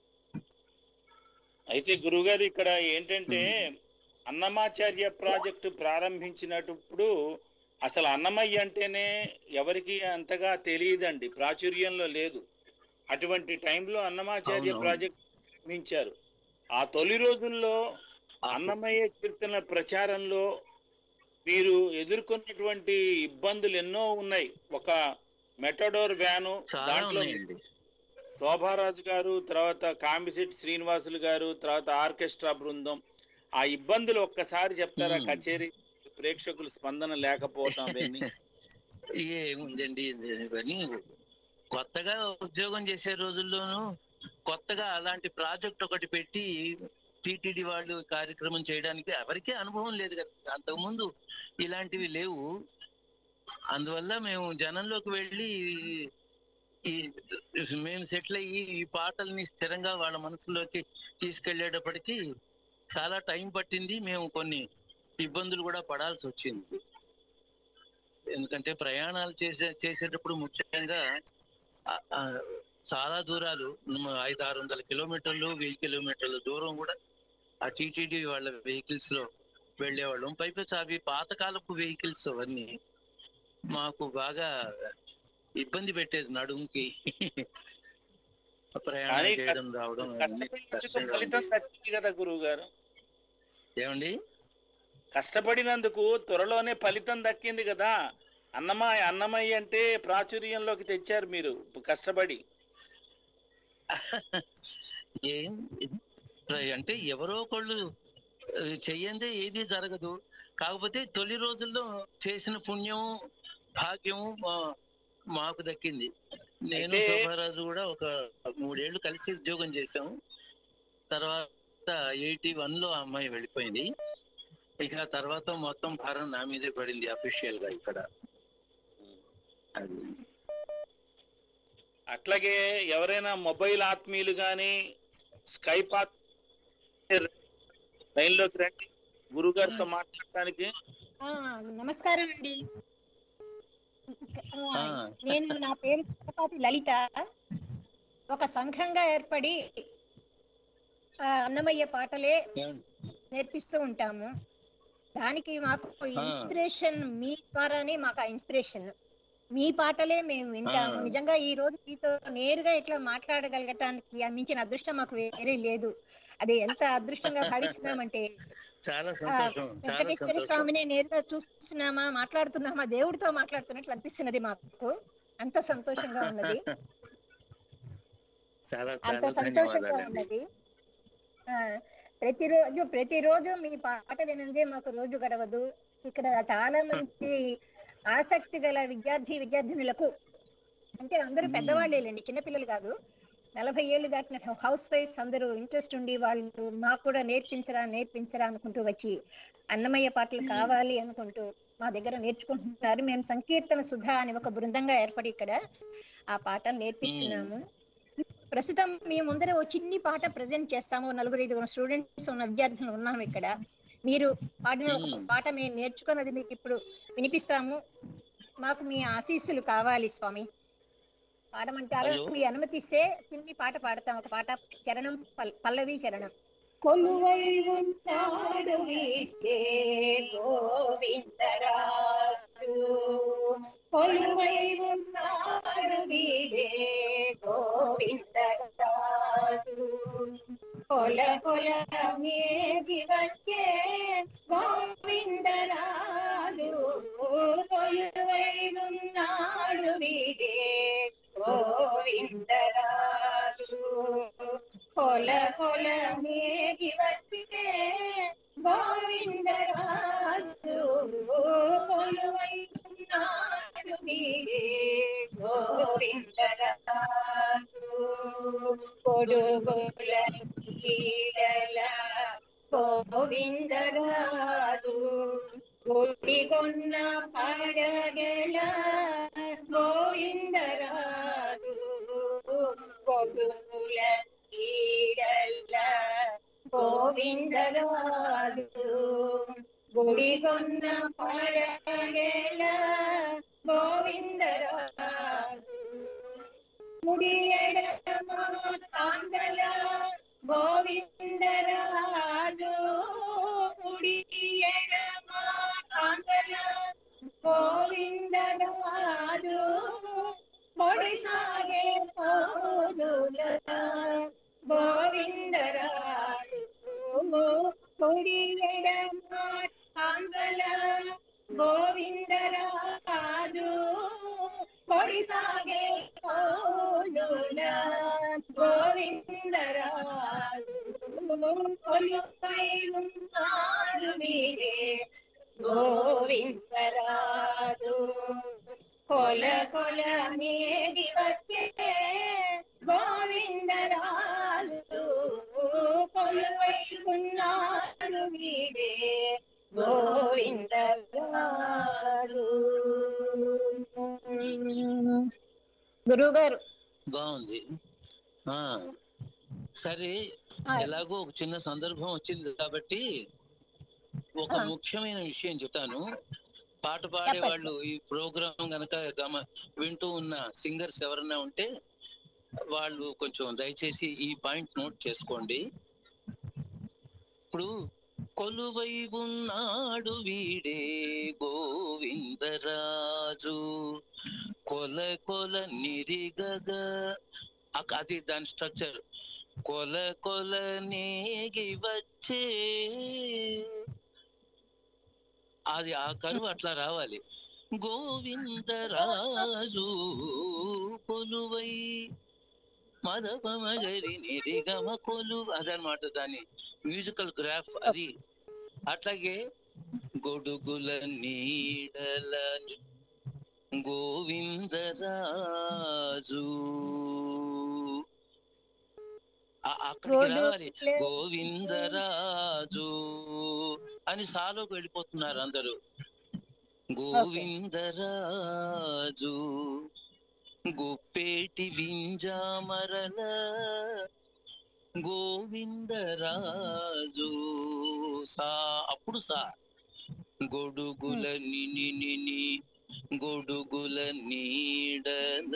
అయితే గురుగారు ఇక్కడ ఏంటంటే అన్నమాచార్య ప్రాజెక్టు ప్రారంభించినప్పుడు అసలు అన్నమయ్య అంటేనే ఎవరికి అంతగా తెలియదండి ప్రాచుర్యంలో లేదు అటువంటి టైంలో అన్నమాచార్య అవునవును. ప్రాజెక్ట్ ప్రారంభించారు ఆ తొలి రోజుల్లో అన్నమయ్య కీర్తన ప్రచారంలో మీరు ఎదుర్కొన్నటువంటి ఇబ్బందులు ఎన్నో ఉన్నాయి ఒక మెటడోర్ వ్యాను చాలా దాంట్లో ఉన్నాయండి శోభారాజు గారు తర్వాత కాంబిశెట్టి శ్రీనివాసులు గారు తర్వాత ఆర్కెస్ట్రా బృందం ఆ ఇబ్బందులు ఒక్కసారి చెప్తారా మ్మ్. కచేరీ ప్రేక్షకుల స్పందన లేకపోవటం అవన్నీ ఏముందండి ఇవన్నీ కొత్తగా ఉద్యోగం చేసే రోజుల్లోనూ కొత్తగా అలాంటి ప్రాజెక్ట్ ఒకటి పెట్టి టిటిడి వాళ్ళు కార్యక్రమం చేయడానికి ఎవరికీ అనుభవం లేదు కదా అంతకుముందు ఇలాంటివి లేవు అందువల్ల మేము జనంలోకి వెళ్ళి ఈ మేము సెటిల్ అయ్యి ఈ పాటల్ని స్థిరంగా వాళ్ళ మనసులోకి తీసుకెళ్లేటప్పటికి చాలా టైం పట్టింది మేము కొన్ని ఇబ్బందులు కూడా పడాల్సి వచ్చింది ఎందుకంటే ప్రయాణాలు చేసే చేసేటప్పుడు ముఖ్యంగా ఆ- ఆ చాలా దూరాలు మ- ఐదు ఆరు వందల కిలోమీటర్లు వెయ్యి కిలోమీటర్ల దూరం కూడా ఆ టీటీడీ వాళ్ళ వెహికల్స్ లో వెళ్ళేవాళ్ళం పైపచ్చు అవి పాతకాలపు వెహికల్స్ అవన్నీ మాకు బాగా ఇబ్బంది పెట్టేది నడుముకి ప్రయాణం కానీ చేయడం రావడం అన్నీ కష్టపడినందుకు కష్టంగా ఫలితం ఉండేది. దక్కింది కదా గురువు గారు ఏమండి కష్టపడినందుకు త్వరలోనే ఫలితం దక్కింది కదా అన్నమయ్య అన్నమయ్య అంటే ప్రాచుర్యంలోకి తెచ్చారు మీరు కష్టపడి ఏం అంటే ఎవరో ఒకళ్ళు ఆ, చెయ్యందే ఏది జరగదు కాకపోతే తొలి రోజుల్లో చేసిన పుణ్యం భాగ్యం మా- మాకు దక్కింది నేను అయితే- శోభారాజు కూడా ఒక మూడేళ్లు కలిసి ఉద్యోగం చేశాము తర్వాత ఎయిటీ వన్ లో ఆ అమ్మాయి వెళ్ళిపోయింది ఇక తర్వాత మొత్తం భారం నా మీదే పడింది అఫీషియల్ గా ఇక్కడ అది అట్లాగే ఎవరైనా మొబైల్ ఆత్మీయులు కానీ స్కైప్ లైన్ లోకి రండి గురుగారితో మాట్లాడటానికి ఆ, నమస్కారం అండి ఆ, ఆ. నేను నా పేరు చక్రపాటి లలిత ఒక సంఘంగా ఏర్పడి ఆ, అన్నమయ్య పాటలే ఏమండి? నేర్పిస్తూ ఉంటాము దానికి మాకు ఆ. ఇన్స్పిరేషన్ మీ ద్వారానే మాకు ఆ ఇన్స్పిరేషన్ మీ పాటలే మేము వింటాము ఆ. నిజంగా ఈ రోజు మీతో నేరుగా ఇట్లా మాట్లాడగలగటానికి ఆ మించిన అదృష్టం మాకు వేరే లేదు అది ఎంత అదృష్టంగా భావిస్తున్నామంటే చాలా ఆ, సంతోషం చాలా వెంకటేశ్వర సంతోషం స్వామిని నేరుగా చూస్తున్నామా మాట్లాడుతున్నామా దేవుడితో మాట్లాడుతున్నట్లు అనిపిస్తున్నది మాకు అంత సంతోషంగా ఉన్నది చాలా అంత చాలా సంతోషంగా ధన్యవాదాలండి ఉన్నది ఆ, ప్రతిరోజు ప్రతిరోజు మీ పాట వినందే మాకు రోజు గడవదు ఇక్కడ చాలా మంది ఆసక్తి గల విద్యార్థి విద్యార్థినులకు అంటే అందరూ మ్మ్. పెద్దవాళ్ళేలేండి చిన్నపిల్లలు కాదు నలభై ఏళ్ళు దాటిన హౌస్ వైఫ్స్ అందరూ ఇంట్రెస్ట్ ఉండి వాళ్ళు మాకు కూడా నేర్పించరా నేర్పించరా అనుకుంటూ వచ్చి అన్నమయ్య పాటలు మ్మ్. కావాలి అనుకుంటూ మా దగ్గర నేర్చుకుంటున్నారు మేము సంకీర్తన సుధా అని ఒక బృందంగా ఏర్పడి ఇక్కడ ఆ పాట నేర్పిస్తున్నాము ప్రస్తుతం మీ ముందర ఓ చిన్ని పాట ప్రజెంట్ చేస్తాము నలుగురు ఐదుగురు స్టూడెంట్స్ ఉన్న విద్యార్థులు ఉన్నాము ఇక్కడ మీరు పాడిన ఒక మ్మ్. పాట మేము నేర్చుకున్నది మీకు ఇప్పుడు వినిపిస్తాము మాకు మీ ఆశీస్సులు కావాలి స్వామి పాడమంటారా అయ్యో. మీ అనుమతిస్తే చిన్ని పాట పాడతాం ఒక పాట చరణం పల్- పల్లవి చరణం కొలువై ఉంటాడు వీటే గోవిందరాజు కొలువై ఉన్నాడు వీడే గోవిందరాజు కొల కొల మేగి వచ్చే గోవిందరాజు కొలువై ఉన్నాడు వీడే గోవిందరాజు కొల కొల మేగి వచ్చే గోవిందరాజు కొలువై ఉన్నాడు వీడే గోవిందరాజు కొడుగుల కీడల గోవిందరాజు గుడిగొన్న పడగల గోవిందరాజు కొడుగుల కీడల గోవిందరాజు గుడిగొన్న పడగల గోవిందరాజు ముడి ఎడమ కాందల గోవిందరాజు ముడి ఎడమ కాందల గోవిందరాజు మొడి సాగే పోదుల గోవిందరాజు ముడి ఎడమ కాందల గోవిందరాజు కొడి సాగే పోలుల గోవిందరాజు కొలుపై ఉన్నాడు వీరే గోవిందరాజు కొల కొల మేగి వచ్చే గోవిందరాజు కొలువై ఉన్నాడు వీరే గోవిందరాజు గురువు గారు బాగుంది ఆ సరే ఎలాగో ఒక చిన్న సందర్భం వచ్చింది కాబట్టి ఒక ఆ. ముఖ్యమైన విషయం చెప్తాను పాట పాడే వాళ్ళు ఈ ప్రోగ్రాం గనక గమ వింటూ ఉన్న సింగర్స్ ఎవరైనా ఉంటే వాళ్ళు కొంచెం దయచేసి ఈ పాయింట్ నోట్ చేసుకోండి ఇప్పుడు కొలువై ఉన్నాడు వీడే గోవిందరాజు కొల కొల నిరిగగ అక్- అది దాని స్ట్రక్చర్ కొల కొల నేగి వచ్చే అది ఆ కరువు అట్లా రావాలి గోవిందరాజు కొలువై మదపమగరి నిరిగమ కొలు అదనమాట దాని మ్యూజికల్ గ్రాఫ్ అది అట్లాగే గొడుగుల నీడల గోవిందరాజు ఆ- అక్కడికి రావాలి గోడుగుల- గోవిందరాజు అని సాలోకి వెళ్ళిపోతున్నారు అందరూ గోవిందరాజు గుప్పేటి వింజామరల గోవిందరాజు సా అప్పుడు సా గొడుగుల నిని నిని గొడుగుల నీడల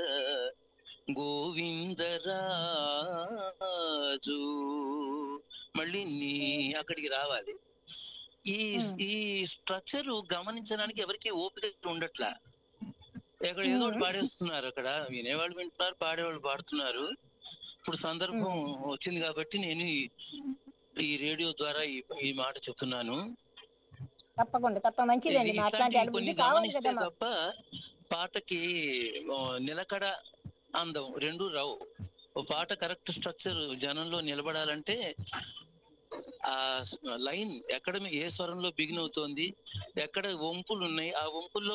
గోవిందరాజు మళ్ళీ నీ అక్కడికి రావాలి ఈ Hmm. ఈ స్ట్రక్చర్ గమనించడానికి ఎవరికి ఓపిక ఉండట్లా ఎక్కడ ఏదో ఒకటి Hmm. పాడేస్తున్నారు అక్కడ వినేవాళ్ళు వింటున్నారు పాడేవాళ్ళు పాడుతున్నారు ఇప్పుడు సందర్భం వచ్చింది కాబట్టి నేను ఈ- ఈ రేడియో ద్వారా ఈ ఈ మాట చెప్తున్నాను తప్పకుండా తప్ప మంచిదండి ఇది మాట్లాడే ఇట్లాంటివి అనుభూతి కొన్ని కావాలి గమనిస్తే కదా మాకు. తప్ప పాటకి ఆ, నిలకడ అందం రెండు రావు ఓ పాట కరెక్ట్ స్ట్రక్చర్ జనంలో నిలబడాలంటే ఆ లైన్ ఎక్కడ మీ- ఏ స్వరంలో బిగిన్ అవుతోంది ఎక్కడ వంపులు ఉన్నాయి ఆ వంపుల్లో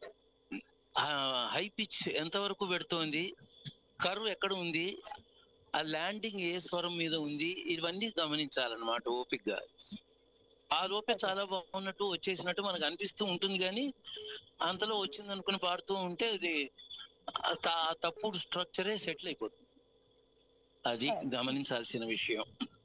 హై పిచ్ ఎంత వరకు పెడుతోంది కర్వ్ ఎక్కడ ఉంది ఆ ల్యాండింగ్ ఏ స్వరం మీద ఉంది ఇవన్నీ గమనించాలన్నమాట ఓపిక్గా ఆ లోపే చాలా బాగున్నట్టు వచ్చేసినట్టు మనకు అనిపిస్తూ ఉంటుంది కానీ అంతలో వచ్చింది అనుకుని పాడుతూ ఉంటే అది ఆ త- ఆ తప్పుడు స్ట్రక్చరే సెటిల్ అయిపోతుంది అది గమనించాల్సిన విషయం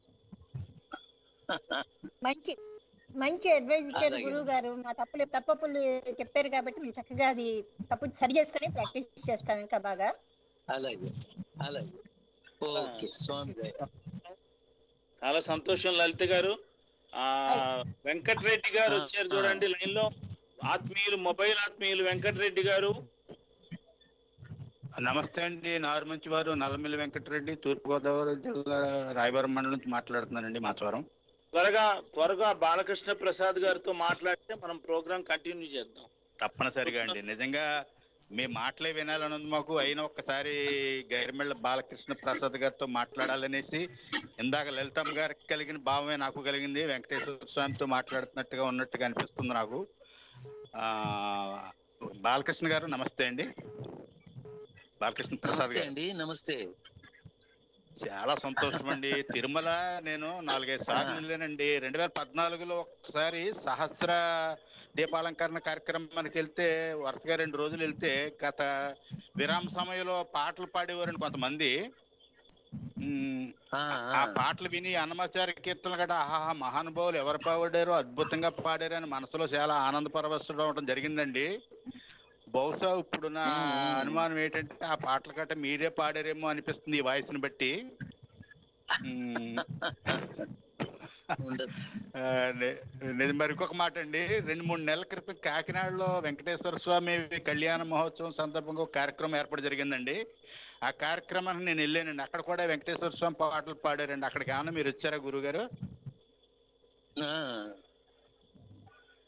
మంచి మంచి అడ్వైజ్ ఇచ్చారు అలాగే. గురువు గారు మా తప్పులు తప్పులు చెప్పారు కాబట్టి మేము చక్కగా అది తప్పు సరి చేసుకుని ప్రాక్టీస్ చేస్తాం ఇంకా బాగా అలాగే అలాగే ఓకే స్వామి దయ. చాలా సంతోషం లలిత గారు ఆ వెంకటరెడ్డి గారు ఆ, వచ్చారు ఆ. చూడండి లైన్ లో ఆత్మీయులు మొబైల్ ఆత్మీయులు వెంకటరెడ్డి గారు నమస్తే అండి నారుమంచి వారు నల్లమిల్లి వెంకటరెడ్డి తూర్పుగోదావరి జిల్లా రాయవరం మండలం నుంచి మాట్లాడుతున్నానండి మాచవరం త్వరగా త్వరగా బాలకృష్ణ ప్రసాద్ గారితో మాట్లాడితే మనం ప్రోగ్రామ్ కంటిన్యూ చేద్దాం తప్పనిసరిగా అండి నిజంగా మీ మాటలే వినాలని ఉంది మాకు అయినా ఒక్కసారి గైరమెళ్ళ బాలకృష్ణ ప్రసాద్ గారితో మాట్లాడాలనేసి ఇందాక లలితమ్మ గారికి కలిగిన భావమే నాకు కలిగింది వెంకటేశ్వర స్వామితో మాట్లాడుతున్నట్టుగా ఉన్నట్టుగా అనిపిస్తుంది నాకు ఆ బాలకృష్ణ గారు నమస్తే అండి బాలకృష్ణ ప్రసాద్ నమస్తే గారు అండి నమస్తే చాలా సంతోషం అండి తిరుమల నేను నాలుగైదు సార్లు వెళ్ళానండి రెండు వేల పద్నాలుగులో ఒకసారి సహస్ర దీపాలంకరణ కార్యక్రమానికి వెళ్తే వరుసగా రెండు రోజులు వెళ్తే గత విరామ సమయంలో పాటలు పాడేవారండి కొంతమంది ఉమ్, ఆ, ఆ ఆ. పాటలు విని అన్నమాచార్య కీర్తనలు గట్రా ఆహా మహానుభావులు ఎవరు పాడారో అద్భుతంగా పాడారు అని మనసులో చాలా ఆనంద పరవశం జరిగిందండి బహుశా ఇప్పుడు నా మ్మ్. అనుమానం ఏంటంటే ఆ పాటలు గట్ట మీరే పాడారేమో అనిపిస్తుంది ఈ వాయిస్ ని బట్టి మ్మ్. ఉండొచ్చు ఆ, నే- నేను మరి ఇంకొక మాట అండి రెండు మూడు నెలల క్రితం కాకినాడలో వెంకటేశ్వర స్వామి కళ్యాణ మహోత్సవం సందర్భంగా ఒక కార్యక్రమం ఏర్పాటు జరిగిందండి ఆ కార్యక్రమానికి నేను వెళ్ళానండి అక్కడ కూడా వెంకటేశ్వర స్వామి పాటలు పాడారండి అక్కడికి ఏమన్నా మీరు వచ్చారా గురుగారు ఆ,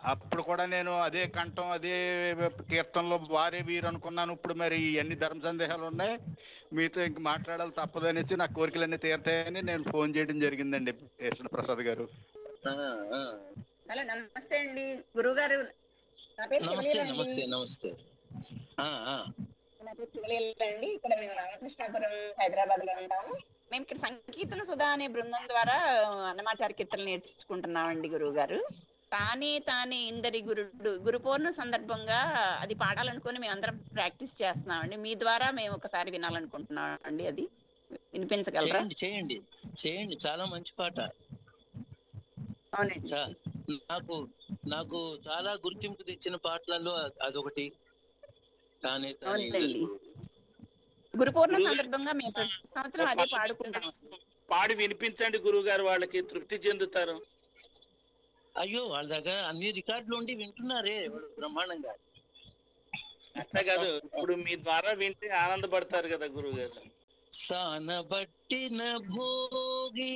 అప్పుడు కూడా నేను అదే కంఠం అదే కీర్తనలో వారే వీరు అనుకున్నాను ఇప్పుడు మరి ఎన్ని ధర్మ సందేహాలు ఉన్నాయి మీతో ఇంక మాట్లాడాలి తప్పదనేసి నా కోరికలన్నీ తీరుతాయని నేను ఫోన్ చేయడం జరిగిందండి కృష్ణ ప్రసాద్ గారు ఆ, ఆ. హలో నమస్తే అండి గురుగారు నా పేరు నమస్తే శివలీల అండి నమస్తే నమస్తే ఆ, ఆ. నా పేరు శివలీల అండి ఇక్కడ మేము రామకృష్ణాపురం హైదరాబాద్ లో ఉంటాము మేము ఇక్కడ సంకీర్తన సుధా అనే బృందం ద్వారా అన్నమాచార కీర్తనలు నేర్చుకుంటున్నామండి గురువు గారు తానే తానే ఇందరి గురుడు గురు పౌర్ణమి సందర్భంగా అది పాడాలనుకుని మేము అందరం ప్రాక్టీస్ చేస్తున్నామండి మీ ద్వారా మేము ఒకసారి వినాలనుకుంటున్నాం అండి అది వినిపించగలరా చేయండి చేయండి చేయండి చాలా మంచి పాట అవునండి చా- నాకు నాకు చాలా గుర్తింపు తెచ్చిన పాటలలో అదొకటి తానే తానే అవునండి గురు పౌర్ణమి సందర్భంగా మేము ప్రతి సంవత్సరం అదే పాడుకుంటాం పాడి వినిపించండి గురువు గారు వాళ్ళకి తృప్తి చెందుతారు అయ్యో వాళ్ళ దగ్గర అన్ని రికార్డులు ఉండి వింటున్నారే వాళ్ళు బ్రహ్మాండంగా అట్లా కాదు ఇప్పుడు మీ ద్వారా వింటే ఆనందపడతారు కదా గురువు గారు సానబట్టిన భోగి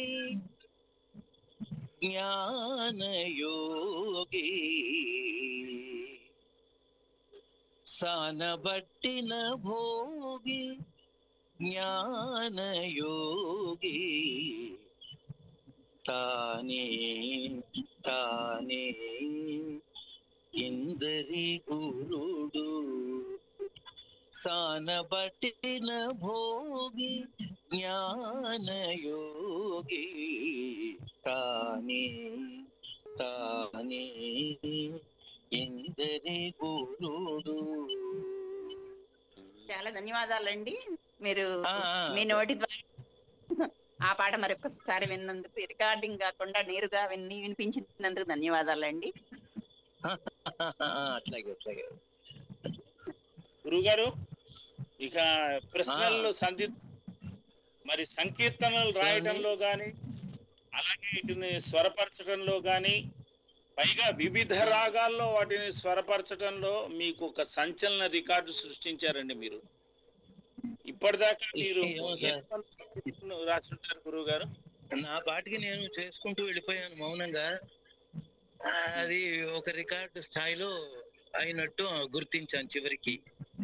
జ్ఞానయోగి సానబట్టిన భోగి జ్ఞానయోగి తానే తానే ఇందరి గురుడు సానబట్టిన భోగి జ్ఞానయోగి తానే తానే ఇందరి గురుడు చాలా ధన్యవాదాలండి మీరు ఆ, ఆ. మీ నోటి ద్వారా ఆ పాట మరొకసారి విన్నందుకు రికార్డింగ్ కాకుండా నేరుగా విని వినిపించినందుకు ధన్యవాదాలండి అట్లాగే అట్లాగే గురుగారు ఇక ప్రశ్నల్లో సంధి మరి సంకీర్తనలు రాయడంలో గాని అలాగే వీటిని స్వరపరచడంలో గాని పైగా వివిధ రాగాల్లో వాటిని స్వరపరచడంలో మీకు ఒక సంచలన రికార్డు సృష్టించారండి మీరు ఇప్పటిదాకా మీరు ఏమో సార్. ఎన్ని సంకీర్తనలు రాసుంటారు గురువు గారు నా పాటికి నేను చేసుకుంటూ వెళ్ళిపోయాను మౌనంగా ఆ, అది ఒక రికార్డు స్థాయిలో అయినట్టు గుర్తించాను చివరికి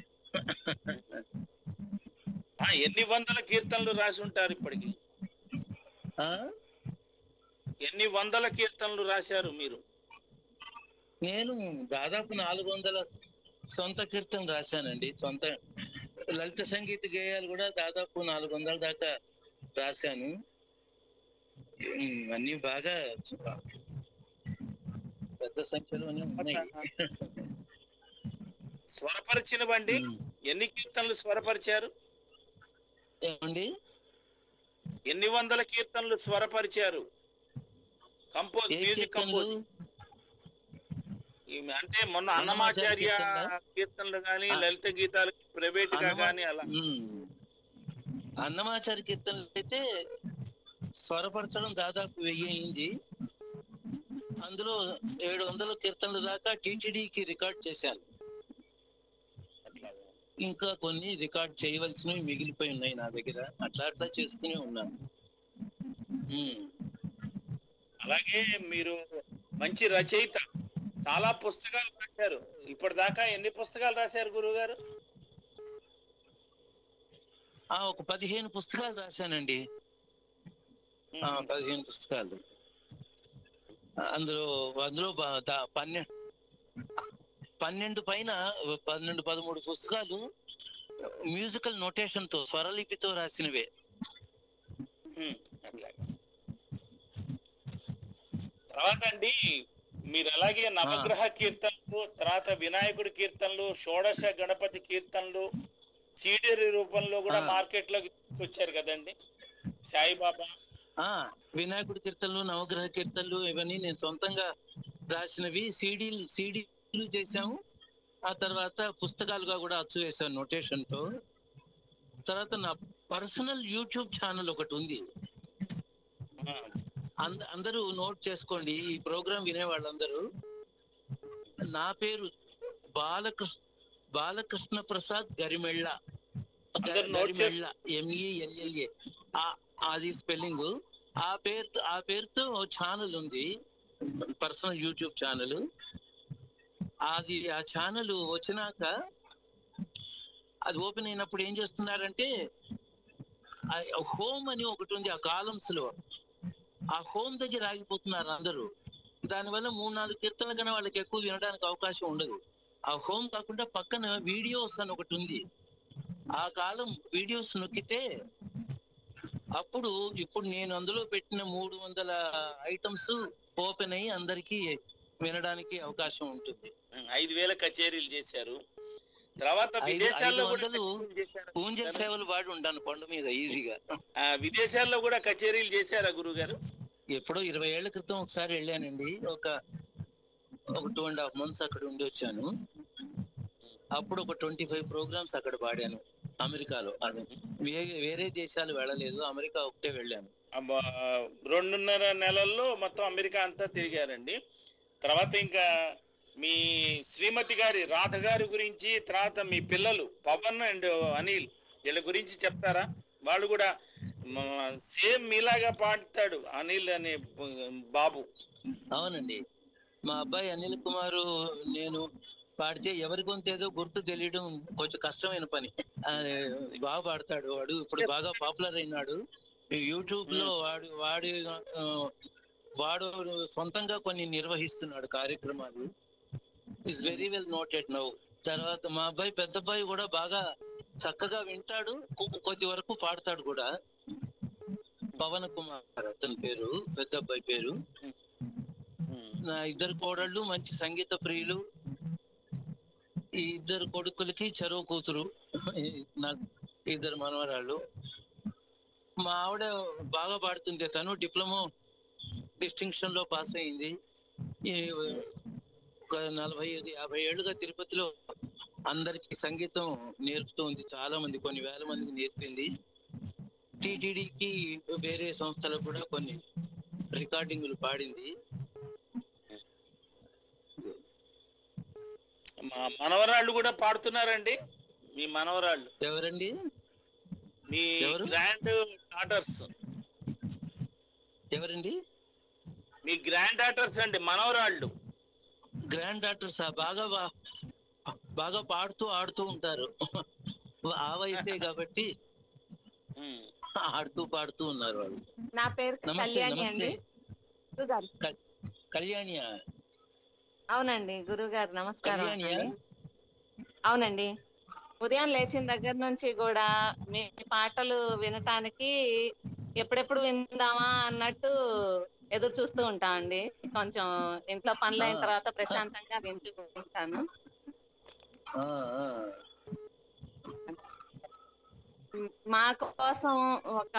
ఆ, ఎన్ని వందల కీర్తనలు రాసి ఉంటారు ఇప్పటికి ఆ ఎన్ని వందల కీర్తనలు రాశారు మీరు నేను దాదాపు నాలుగు వందల సొంత కీర్తన రాశానండి సొంత లలిత సంగీత గేయాలు కూడా దాదాపు నాలుగు వందల దాకా రాశాను ఉమ్, అన్ని బాగా పెద్ద సంఖ్యలోనే ఉన్నాయి స్వరపరిచినవండి ఉమ్. ఎన్ని కీర్తనలు స్వరపరిచారు ఏమండి ఎన్ని వందల కీర్తనలు స్వరపరిచారు కంపోజ్ ఏ మ్యూజిక్ కంపోజ్ కీర్తనలు ఈమె అంటే మొన్న అన్నమాచార్య అన్నమాచార్య కీర్తనలా? కీర్తనలు గాని ఆ. లలిత గీతాలు ప్రైవేట్ గా అన్నమా- గాని అలా ఉమ్. అన్నమాచారి కీర్తనలు అయితే స్వరపరచడం దాదాపు వెయ్యి అయింది అందులో ఏడు వందల కీర్తనల దాకా టీటీడీకి రికార్డ్ చేశాను అట్లాగా. ఇంకా కొన్ని రికార్డ్ చేయవలసినవి మిగిలిపోయి ఉన్నాయి నా దగ్గర అట్లా అట్లా చేస్తూనే ఉన్నాను ఉమ్. అలాగే మీరు మంచి రచయిత చాలా పుస్తకాలు రాశారు ఇప్పటిదాకా ఎన్ని పుస్తకాలు రాశారు గురువు గారు ఆ ఒక పదిహేను పుస్తకాలు రాశానండి ఆ పదిహేను పుస్తకాలు అందులో అందులో బా- దా- పన్నెండు పన్నెండు పైన పన్నెండు పదమూడు పుస్తకాలు మ్యూజికల్ నోటేషన్ తో స్వరలిపితో రాసినవే అట్లాగే తర్వాత అండి మీరు అలాగే నవగ్రహ కీర్తనలు తర్వాత వినాయకుడి కీర్తనలు షోడశ గణపతి కీర్తనలు సీడీ రూపంలో కూడా ఆ. మార్కెట్ లోకి తీసుకొచ్చారు కదండి సాయిబాబా ఆ వినాయకుడి కీర్తనలు నవగ్రహ కీర్తనలు ఇవన్నీ నేను సొంతంగా రాసినవి సీడీలు సీడీలు చేశాము ఆ తర్వాత పుస్తకాలుగా కూడా అచ్చు వేశాను నోటేషన్ తో తర్వాత నా పర్సనల్ యూట్యూబ్ ఛానల్ ఒకటి ఉంది ఆ, అంద అందరూ నోట్ చేసుకోండి ఈ ప్రోగ్రాం వినే వాళ్ళందరూ నా పేరు బాలకృష్ణ బాలకృష్ణ ప్రసాద్ గరిమెళ్ళ అందరూ note చేసు- ఎంఈఎల్ఎల్ఏ అది స్పెల్లింగ్ ఆ పేరు ఆ పేరుతో ఛానల్ ఉంది పర్సనల్ యూట్యూబ్ ఛానల్ అది ఆ ఛానల్ వచ్చినాక అది ఓపెన్ అయినప్పుడు ఏం చేస్తున్నారంటే హోమ్ అని ఒకటి ఉంది ఆ కాలమ్స్ లో ఆ హోమ్ దగ్గర ఆగిపోతున్నారు అందరూ దానివల్ల మూడు నాలుగు కీర్తనలు కన్నా వాళ్ళకి ఎక్కువ వినడానికి అవకాశం ఉండదు ఆ హోమ్ కాకుండా పక్కన వీడియోస్ అని ఒకటి ఉంది ఆ కాలం వీడియోస్ నొక్కితే అప్పుడు ఇప్పుడు నేను అందులో పెట్టిన మూడు వందల ఐటమ్స్ ఓపెన్ అయ్యి అందరికీ వినడానికి అవకాశం ఉంటుంది ఐదు వేల కచేరీలు చేశారు తర్వాత ఐదు- విదేశాల్లో ఐదు కూడా వందలు కచేరీలు చేశారు పూంజ సేవలు వాడి ఉంటాను కొండ మీద ఈజీగా ఆ, విదేశాల్లో కూడా కచేరీలు చేశారా గురువు గారు ఎప్పుడో ఇరవై ఏళ్ల క్రితం ఒకసారి వెళ్ళానండి ఒక ఒక టూ అండ్ హాఫ్ మంత్స్ అక్కడ ఉండి వచ్చాను అప్పుడు ఒక ట్వంటీ ఫైవ్ ప్రోగ్రామ్స్ అక్కడ పాడాను అమెరికాలో అది వే- వేరే దేశాలు వెళ్ళలేదు అమెరికా ఒకటే వెళ్ళాను అబ్బా, రెండున్నర నెలల్లో మొత్తం అమెరికా అంతా తిరిగారండి తర్వాత ఇంకా మీ శ్రీమతి గారి రాధ గారి గురించి తర్వాత మీ పిల్లలు పవన్ అండ్ అనిల్ వీళ్ళ గురించి చెప్తారా వాళ్ళు కూడా సేమ్ మీలాగా పాడతాడు అనిల్ అనే బాబు అవునండి మా అబ్బాయి అనిల్ కుమారు నేను పాడితే ఎవరి గొంతు ఏదో గుర్తు తెలియడం కొంచెం కష్టమైన పని ఆ, బాగా పాడతాడు వాడు ఇప్పుడు బాగా పాపులర్ అయినాడు యూట్యూబ్ లో వాడు వాడి ఆ, వాడు సొంతంగా కొన్ని నిర్వహిస్తున్నాడు కార్యక్రమాలు is very well noted now తర్వాత మా అబ్బాయి పెద్ద అబ్బాయి కూడా బాగా చక్కగా వింటాడు కొ- కొద్ది వరకు పాడతాడు కూడా పవన్ కుమార్ అతని పేరు పెద్ద అబ్బాయి పేరు నా ఇద్దరు కోడళ్ళు మంచి సంగీత ప్రియులు ఈ ఇద్దరు కొడుకులకి చెరువు కూతురు నాకు ఇద్దరు మనవరాళ్ళు మా ఆవిడ బాగా పాడుతుంది తను డిప్లొమా డిస్టింక్షన్ లో పాస్ అయింది ఈ ఒక నలభై ఐదు యాభై ఏళ్ళుగా తిరుపతిలో అందరికి సంగీతం నేర్పుతూ ఉంది చాలా మంది కొన్ని వేల మందికి నేర్పింది టిటిడికి వేరే సంస్థలకు కూడా కొన్ని రికార్డింగ్లు పాడింది మా మనవరాళ్ళు కూడా పాడుతున్నారండి మీ మనవరాళ్ళు ఎవరండి మీ ఎవరు? గ్రాండ్ డాటర్స్ ఎవరండి మీ గ్రాండ్ డాటర్స్ అండి మనవరాళ్ళు గ్రాండ్ డాక్టర్స్ బాగా బా- బాగా పాడుతూ ఆడుతూ ఉంటారు ఆ వయసే కాబట్టి ఉమ్. ఆడుతూ పాడుతూ ఉన్నారు వాళ్ళు నా పేరు నమస్తే కళ్యాణి అండి నమస్తే గురుగారు క- కళ్యాణియా అవునండి గురుగారు నమస్కారం కళ్యాణియా అండి. అవునండి ఉదయం లేచిన దగ్గర నుంచి కూడా మీ పాటలు వినటానికి ఎప్పుడెప్పుడు విందామా అన్నట్టు ఎదురు చూస్తూ ఉంటా అండి కొంచెం ఇంట్లో పనులు అయిన ఆ. తర్వాత ప్రశాంతంగా వింటూ ఉంటాను ఆ, ఆ. మా కోసం ఒక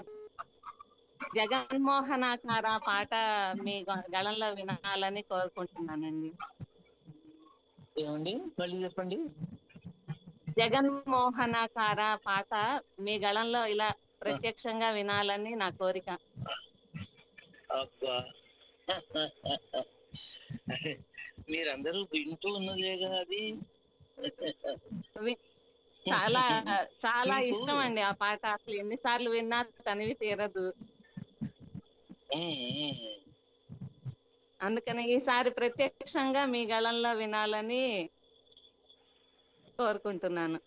జగన్మోహనాకార పాట మీ గ- గళంలో వినాలని కోరుకుంటున్నానండి ఏమండి మళ్ళీ చెప్పండి జగన్మోహనాకార పాట మీ గళంలో ఇలా ప్రత్యక్షంగా వినాలని నా కోరిక అబ్బా మీరందరూ వింటూ ఉన్నదేగా అది వి- చాలా చాలా మీకు- ఇష్టం అండి ఆ పాట అసలు ఎన్నిసార్లు విన్నా తనివి తీరదు ఉమ్, ఉమ్. అందుకని ఈసారి ప్రత్యక్షంగా మీ గళంలో వినాలని కోరుకుంటున్నాను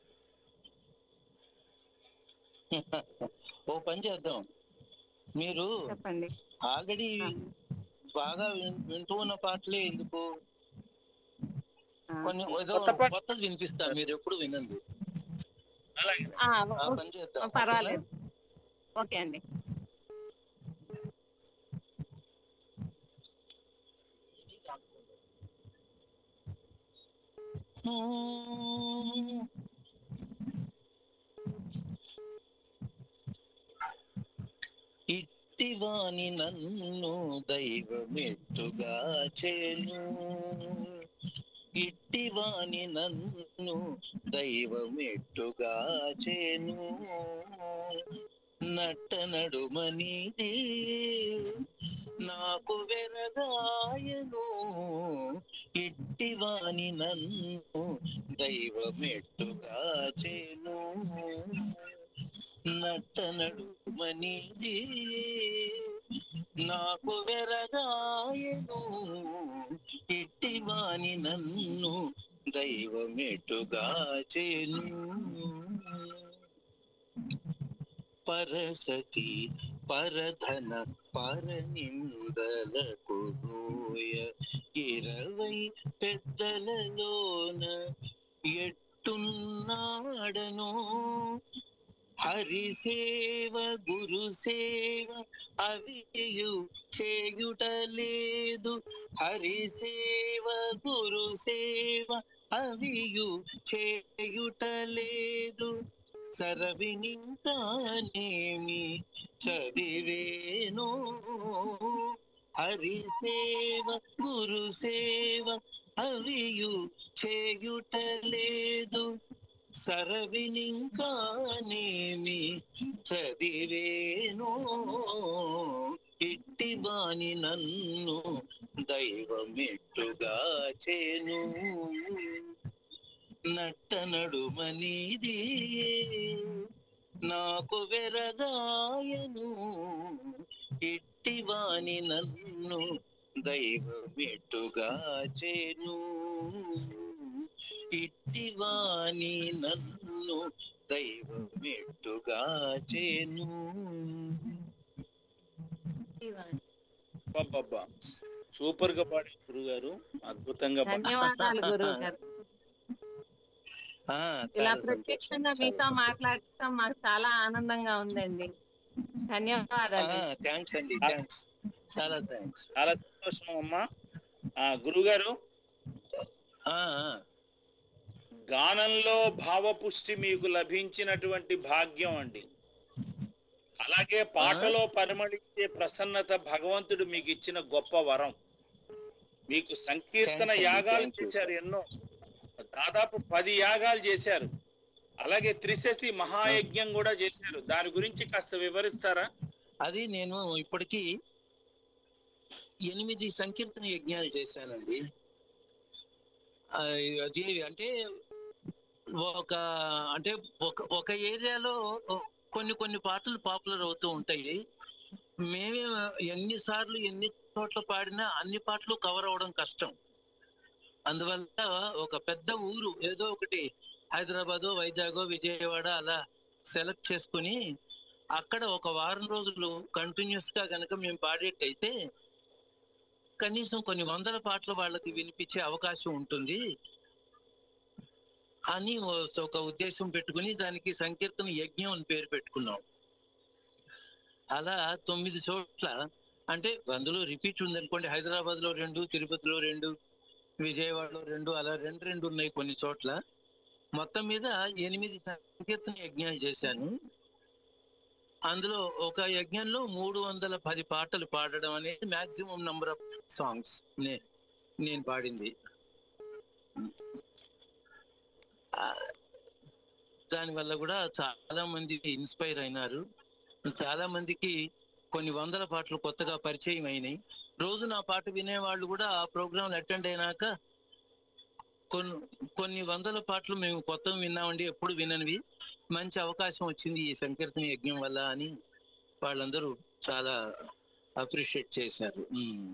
ఓ పని చేద్దాం మీరు చెప్పండి ఆల్రెడీ బాగా విన్- వింటూ ఉన్న పాటలే ఎందుకు ఆ. కొన్ని ఏదో కొత్త పాట- కొత్తది వినిపిస్తా మీరు ఎప్పుడు వినండి అలాగే ఆ, ఆ ఓ- పని చేద్దాం పర్వాలేదు ఓకే అండి ఓకేనా? ఇట్టివాని నన్ను దైవమెట్టుగా చేను ఇట్టివాని నన్ను దైవమెట్టుగా చేను నట్ట నడుమనిది నాకు వెరగాయను ఇట్టివాని నన్ను దైవమెట్టుగా చేను నట్ట నడుమనిది నాకు వెరగాయను ఇట్టి ఇట్టివాని నన్ను దైవమెట్టుగా చేను పరసతి పరధన పరనిందలకు నోయ ఇరవై పెద్దలలోన ఎట్టున్నాడను హరిసేవ గురుసేవ అవియు చేయుటలేదు హరిసేవ గురుసేవ అవియు చేయుటలేదు సరవినింకానేమి చదివేనో హరిసేవ గురుసేవ అవియు చేయుటలేదు సరవినింకానేమి చదివేనో ఇట్టివాని నన్ను దైవమెట్టుగా చేను నట్ట నడుమనిది నాకు వెరగాయను ఇట్టివాని నన్ను దైవమెట్టుగా చేను ఇట్టివాని నన్ను దైవమెట్టుగా చేను అబ్బబ్బబ్బా. సూపర్ గా పాడే గురువు గారు అద్భుతంగా పాడారు. ధన్యవాదాలు గురువు గారు ఆ, ఇలా చాలా ప్రత్యక్షంగా సంతోషం, మీతో చాలా మాట్లాడటం మాకు చాలా ఆనందంగా ఉందండి ధన్యవాదాలు థ్యాంక్స్ అండి థ్యాంక్స్ చాలా థ్యాంక్స్ చాలా సంతోషం అమ్మా ఆ గురువు గారు గానంలో భావపుష్టి మీకు లభించినటువంటి భాగ్యం అండి అలాగే పాటలో పరిమళించే ప్రసన్నత భగవంతుడు మీకు ఇచ్చిన గొప్ప వరం మీకు సంకీర్తన Thanks అండి, యాగాలు thank you. చేశారు ఎన్నో దాదాపు పది యాగాలు చేశారు అలాగే త్రిశతి మహాయజ్ఞం కూడా చేశారు దాని గురించి కాస్త వివరిస్తారా అది నేను ఇప్పటికి ఎనిమిది సంకీర్తన యజ్ఞాలు చేశానండి ఆ, అది అంటే ఒక అంటే ఒక ఒక ఏరియాలో కొన్ని కొన్ని పాటలు పాపులర్ అవుతూ ఉంటాయి మేమే ఎన్నిసార్లు ఎన్ని చోట్ల పాడినా అన్ని పాటలు కవర్ అవ్వడం కష్టం అందువల్ల ఒక పెద్ద ఊరు ఏదో ఒకటి హైదరాబాద్ వైజాగ్ విజయవాడ అలా సెలెక్ట్ చేసుకుని అక్కడ ఒక వారం రోజులు కంటిన్యూస్ గా గనక మేము పాడేటైతే కనీసం కొన్ని వందల పాటలు వాళ్ళకి వినిపించే అవకాశం ఉంటుంది అని ఓ- ఒక ఉద్దేశం పెట్టుకుని దానికి సంకీర్తన యజ్ఞం అని పేరు పెట్టుకున్నాం అలా తొమ్మిది చోట్ల అంటే అందులో రిపీట్ ఉందనుకోండి హైదరాబాద్ లో రెండు తిరుపతిలో రెండు విజయవాడలో రెండు అలా రెండు రెండు ఉన్నాయి కొన్ని చోట్ల మొత్తం మీద ఎనిమిది సంకీర్తన యజ్ఞాలు చేశాను అందులో ఒక యజ్ఞంలో మూడు వందల పది పాటలు పాడడం అనేది మాక్సిమం నంబర్ ఆఫ్ సాంగ్స్ నేను పాడింది ఆ, దానివల్ల కూడా చాలా మంది ఇన్స్పైర్ అయినారు చాలా మందికి కొన్ని వందల పాటలు కొత్తగా పరిచయం అయినాయి రోజు నా పాట వినేవాళ్ళు కూడా ఆ ప్రోగ్రామ్ అటెండ్ అయినాక కొన్ని కొన్ని వందల పాటలు మేము కొత్తవి విన్నామండి ఎప్పుడు విననివి మంచి అవకాశం వచ్చింది ఈ సంకీర్తన యజ్ఞం వల్ల అని వాళ్ళందరూ చాలా అప్రిషియేట్ చేశారు ఉమ్.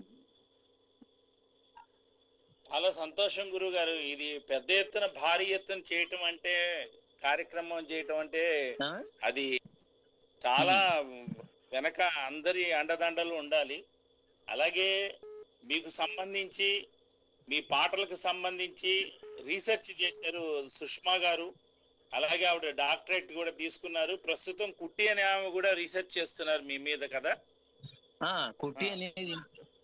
చాలా సంతోషం గురువు గారు ఇది పెద్ద ఎత్తున భారీ ఎత్తున చేయటం అంటే కార్యక్రమం చేయటం అంటే ఆ? అది చాలా వెనక అందరి అండదండలు ఉండాలి అలాగే మీకు సంబంధించి మీ పాటలకు సంబంధించి రీసెర్చ్ చేశారు సుష్మా గారు అలాగే ఆవిడ డాక్టరేట్ కూడా తీసుకున్నారు ప్రస్తుతం కుట్టి అనే ఆమె కూడా రీసెర్చ్ చేస్తున్నారు మీ మీద కదా ఆ, కుట్టి అనేది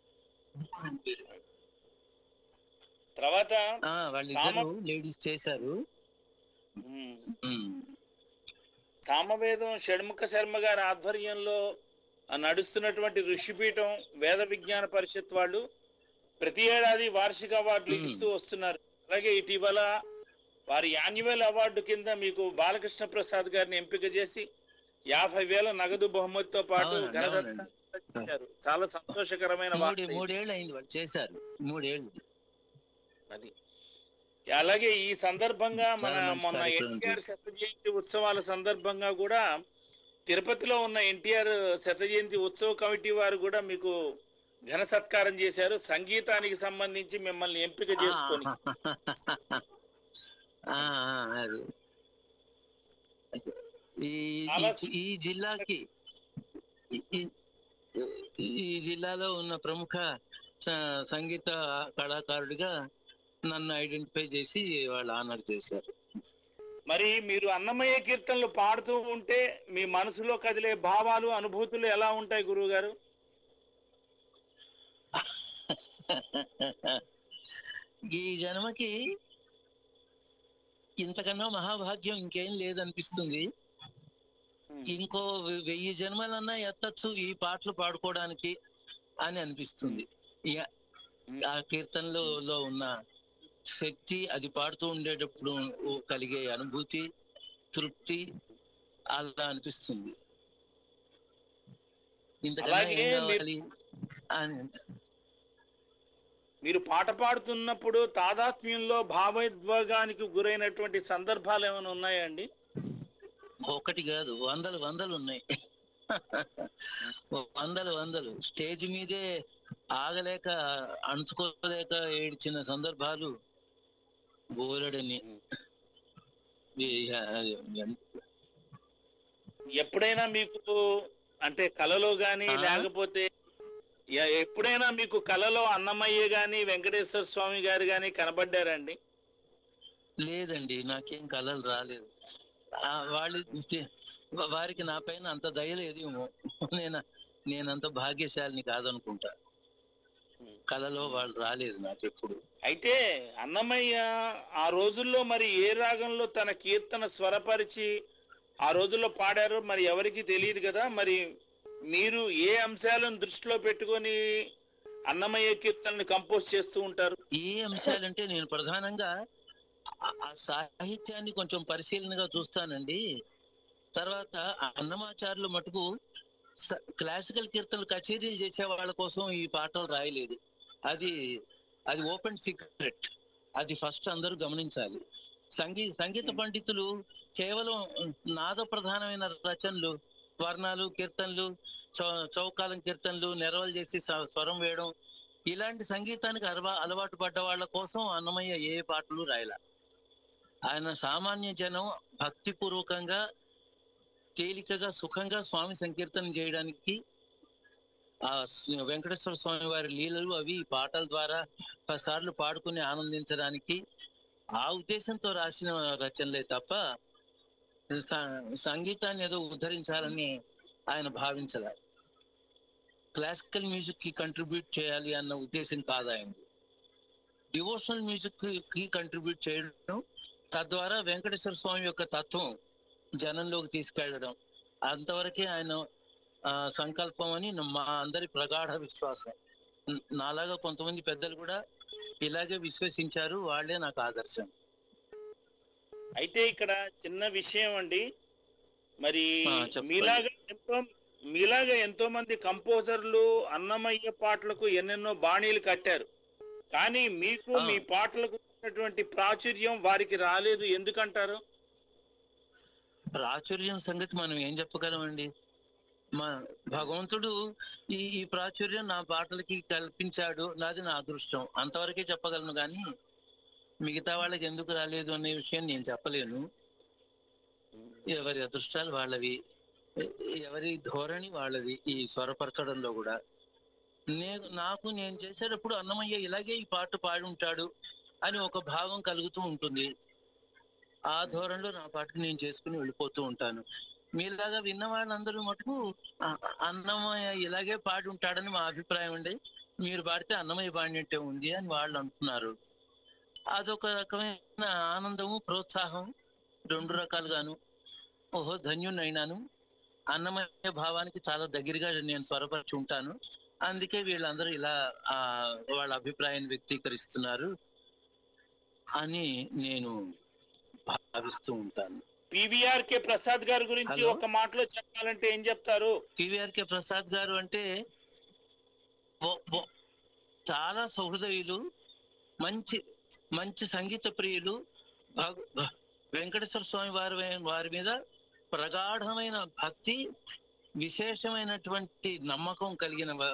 తర్వాత ఆ, వాళ్ళిద్దరు సామ- లేడీస్ చేశారు ఉమ్, ఉమ్. సామవేదం షణ్ముఖ శర్మ గారి ఆధ్వర్యంలో ఆ నడుస్తున్నటువంటి ఋషిపీఠం వేద విజ్ఞాన పరిషత్ వాళ్ళు ప్రతి ఏడాది వార్షిక అవార్డులు మ్మ్. ఇస్తూ వస్తున్నారు అలాగే ఇటీవల వారి యాన్యువల్ అవార్డు కింద మీకు బాలకృష్ణ ప్రసాద్ గారిని ఎంపిక చేసి యాభై వేల నగదు బహుమతితో పాటు అవునండి, ఘన అవునండి. సత్కారం చేశారు చాలా సంతోషకరమైన మూడు వార్త ఇది. మూడేళ్ళు అయింది వాళ్ళు చేశారు మూడేళ్ళు అది అలాగే ఈ సందర్భంగా మన చాలా మంచి మొన్న కార్యక్రమం ఎన్టీఆర్ శత జయంతి ఉత్సవాల సందర్భంగా కూడా తిరుపతిలో ఉన్న ఎన్టీఆర్ శత జయంతి ఉత్సవ కమిటీ వారు కూడా మీకు ఘన సత్కారం చేశారు సంగీతానికి సంబంధించి మిమ్మల్ని ఎంపిక చేసుకొని ఆ, ఆ, అది ఈ చాలా ఈ- ఈ జిల్లాకి ఈ- ఈ- ఈ జిల్లాలో ఉన్న ప్రముఖ స- సంగీత కళాకారుడిగా నన్ను ఐడెంటిఫై చేసి వాళ్ళు ఆనర్ చేశారు మరి మీరు అన్నమయ్య కీర్తనలు పాడుతూ ఉంటే మీ మనసులో కదిలే భావాలు అనుభూతులు ఎలా ఉంటాయి గురువు గారు ఈ జన్మకి ఇంతకన్నా మహాభాగ్యం ఇంకేం లేదనిపిస్తుంది ఇంకో వె- వెయ్యి జన్మలన్నా ఎత్తచ్చు ఈ పాటలు పాడుకోవడానికి అని అనిపిస్తుంది ఇక ఆ కీర్తనలో లో ఉన్న శక్తి అది పాడుతూ ఉండేటప్పుడు ఓ- కలిగే అనుభూతి తృప్తి అలా అనిపిస్తుంది ఇంతకన్నా అలాగే ఏం మీరు- కావాలి అని మీరు పాట పాడుతున్నప్పుడు తాదాత్మ్యంలో భావోద్వేగానికి గురైనటువంటి సందర్భాలు ఏమైనా ఉన్నాయండి ఒకటి కాదు వందలు వందలు ఉన్నాయి వందలు వందలు స్టేజ్ మీదే ఆగలేక అణుచుకోలేక ఏడ్చిన సందర్భాలు బోలెడని ఈ- ఎంత- ఎప్పుడైనా మీకు అంటే కలలో గాని ఆ? లేకపోతే ఎ- ఎప్పుడైనా మీకు కలలో అన్నమయ్య గాని వెంకటేశ్వర స్వామి గారు గాని కనబడ్డారండి లేదండి నాకేం కలలు రాలేదు ఆ, వాళ్ళు వా- వారికి నా పైన అంత దయ లేదేమో నేను నేనంత భాగ్యశాలిని కాదనుకుంటా కలలో వాళ్ళు రాలేదు నాకు ఎప్పుడు అయితే అన్నమయ్య ఆ రోజుల్లో మరి ఏ రాగంలో తన కీర్తన స్వరపరిచి ఆ రోజుల్లో పాడారో మరి ఎవరికి తెలియదు కదా మరి మీరు ఏ అంశాలను దృష్టిలో పెట్టుకొని అన్నమయ్య కీర్తనని కంపోజ్ చేస్తూ ఉంటారు ఏ అంశాలంటే నేను ప్రధానంగా ఆ- ఆ సాహిత్యాన్ని కొంచెం పరిశీలనగా చూస్తానండి తర్వాత అన్నమాచార్యులు మటుకు స- క్లాసికల్ కీర్తనలు కచేరీలు చేసే వాళ్ళ కోసం ఈ పాటలు రాయలేదు అది అది ఓపెన్ సీక్రెట్ అది ఫస్ట్ అందరూ గమనించాలి సంగీ సంగీత పండితులు కేవలం నాద ప్రధానమైన రచనలు వర్ణాలు కీర్తనలు చౌ- చౌకాలం కీర్తనలు నెరవలు చేసి స- స్వరం వేయడం ఇలాంటి సంగీతానికి అలవా అలవాటు పడ్డ వాళ్ళ కోసం అన్నమయ్య ఏ పాటలు రాయల ఆయన సామాన్య జనం భక్తిపూర్వకంగా తేలికగా సుఖంగా స్వామి సంకీర్తనం చేయడానికి ఆ స్- వెంకటేశ్వర స్వామి వారి లీలలు అవి ఈ పాటల ద్వారా పసార్లు పాడుకుని ఆనందించడానికి ఆ ఉద్దేశంతో రాసిన రచనలే తప్ప స- సంగీతాన్ని ఏదో ఉద్ధరించాలని ఆయన భావించలే క్లాసికల్ మ్యూజిక్ కి కంట్రిబ్యూట్ చేయాలి అన్న ఉద్దేశం కాదు ఆయన డివోషనల్ మ్యూజిక్ కి కంట్రిబ్యూట్ చేయడం తద్వారా వెంకటేశ్వర స్వామి యొక్క తత్వం జనంలోకి తీసుకెళ్ళడం అంతవరకే ఆయన ఆ, సంకల్పం అని మా అందరి ప్రగాఢ విశ్వాసం న- నాలాగా కొంతమంది పెద్దలు కూడా ఇలాగే విశ్వసించారు వాళ్ళే నాకు ఆదర్శం అయితే ఇక్కడ చిన్న విషయం అండి మరి ఆ, చెప్పండి. మీలాగా ఎంతో మీలాగా ఎంతో మంది కంపోజర్లు అన్నమయ్య పాటలకు ఎన్నెన్నో బాణీలు కట్టారు కానీ మీకు ఆ. మీ పాటలకు ఉన్నటువంటి ప్రాచుర్యం వారికి రాలేదు ఎందుకంటారు ప్రాచుర్యం సంగతి మనం ఏం చెప్పగలమండి మా భగవంతుడు ఈ ఈ ప్రాచుర్యం నా పాటలకి కల్పించాడు నాది నా అదృష్టం అంతవరకే చెప్పగలను కానీ మిగతా వాళ్ళకి ఎందుకు రాలేదు అనే విషయం నేను చెప్పలేను ఎవరి అదృష్టాలు వాళ్ళవి ఎ- ఎవరి ధోరణి వాళ్ళది ఈ స్వరపరచడంలో కూడా నేను నాకు నేను చేసేటప్పుడు అన్నమయ్య ఇలాగే ఈ పాట పాడి ఉంటాడు అని ఒక భావం కలుగుతూ ఉంటుంది ఆ ధోరణిలో నా పాటకు నేను చేసుకుని వెళ్ళిపోతూ ఉంటాను మీలాగా విన్న వాళ్ళందరూ మటుకు "ఆ- అన్నమయ్య ఇలాగే పాడి ఉంటాడని మా అభిప్రాయం అండి మీరు పాడితే అన్నమయ్య పాడినట్టే ఉంది అని వాళ్ళు అంటున్నారు అదొక రకమైన ఆనందము ప్రోత్సాహం రెండు రకాలుగాను ఓహో ధన్యునైనాను అన్నమయ్య భావానికి చాలా దగ్గరగా నేను స్వరపరిచి ఉంటాను అందుకే వీళ్ళందరూ ఇలా ఆ వాళ్ళ అభిప్రాయాన్ని వ్యక్తీకరిస్తున్నారు అని నేను భావిస్తూ ఉంటాను పివిఆర్ కె ప్రసాద్ గారి గురించి హలో. ఒక మాటలో చెప్పాలంటే ఏం చెప్తారు పివిఆర్కే ప్రసాద్ గారు అంటే ఓ- ఓ- చాలా సహృదయులు మంచి మంచి సంగీత ప్రియులు భగ- భ- వెంకటేశ్వర స్వామి వారి వారి మీద ప్రగాఢమైన భక్తి విశేషమైనటువంటి నమ్మకం కలిగిన వా-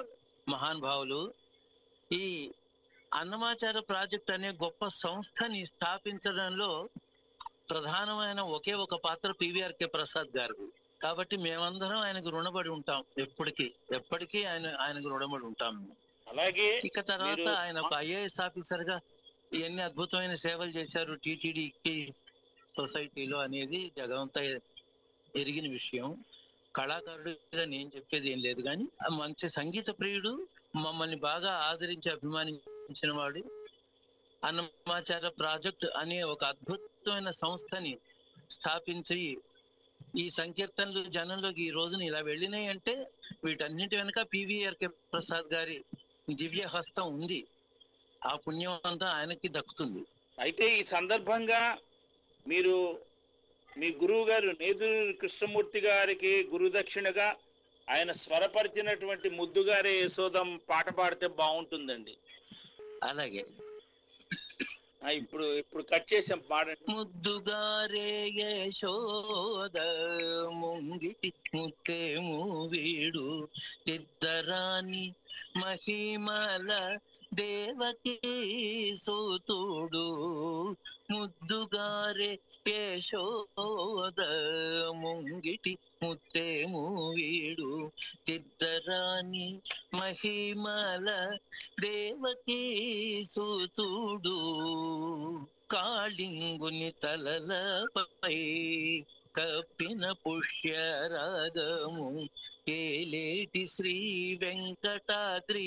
మహానుభావులు ఈ అన్నమాచార ప్రాజెక్ట్ అనే గొప్ప సంస్థని స్థాపించడంలో ప్రధానమైన ఒకే ఒక పాత్ర పివిఆర్కే ప్రసాద్ గారు కాబట్టి మేమందరం ఆయనకు రుణపడి ఉంటాం ఎప్పటికీ ఎప్పటికీ ఆయన ఆయనకు రుణపడి ఉంటాం అలాగే ఇక తర్వాత మీరు ఆయన ఒక ఐఏఎస్ ఆఫీసర్ గా ఎన్ని అద్భుతమైన సేవలు చేశారు టిటిడికి సొసైటీలో అనేది జగమంతా ఎరిగిన విషయం కళాకారుడిగా నేను చెప్పేది ఏం లేదు కానీ ఆ మంచి సంగీత ప్రియుడు మమ్మల్ని బాగా ఆదరించి అభిమానించిన వాడు అన్నమాచార ప్రాజెక్ట్ అనే ఒక అద్భుతమైన సంస్థని స్థాపించి ఈ సంకీర్తనలు జనంలోకి ఈ రోజున ఇలా వెళ్ళినాయి అంటే వీటన్నిటి వెనక పివిఆర్కే ప్రసాద్ గారి దివ్య హస్తం ఉంది ఆ పుణ్యం అంతా ఆయనకి దక్కుతుంది అయితే ఈ సందర్భంగా మీరు మీ గురువు గారు నేదురు కృష్ణమూర్తి గారికి గురుదక్షిణగా ఆయన స్వరపరిచినటువంటి ముద్దుగారే యశోదం పాట పాడితే బాగుంటుందండి అలాగే ఆ, ఇప్పుడు ఇప్పుడు కట్ చేసాం పాడండి ముద్దుగారే యశోద ముంగిటి ముత్తేము వీడు ఇద్దరాని మహిమల దేవకి సోతుడు ముద్దుగారే యశోద ముంగిటి ముత్తేము వీడు ఇద్దరాని మహిమల దేవకి సూతుడు కాళింగుని తలలపై కప్పిన పుష్యరాగము ఏలేటి శ్రీ వెంకటాద్రి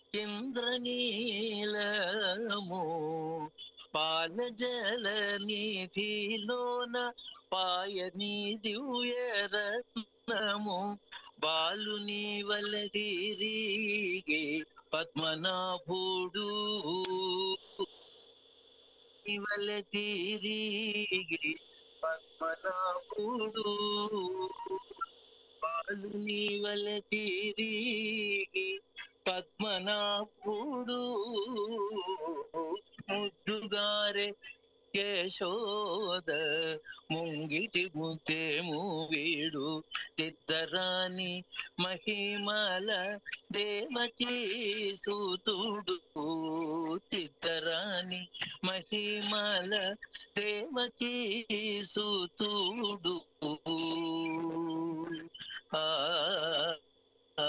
ఇంద్రనీలము పాలజల నిధిలోన పాయని దివ్యరత్నము బాలుని వలదిరిగే పద్మనాభుడు వలదిరిగే పద్మనాభుడు బాలుని వలదిరిగే పద్మనాభుడు ముద్దుగారే యశోద ముంగిటి ముత్తేము వీడు ఇద్దరాని మహిమల దేవకి సూతుడు ఇద్దరాని మహిమల దేవకి సూతుడు ఆ ఆ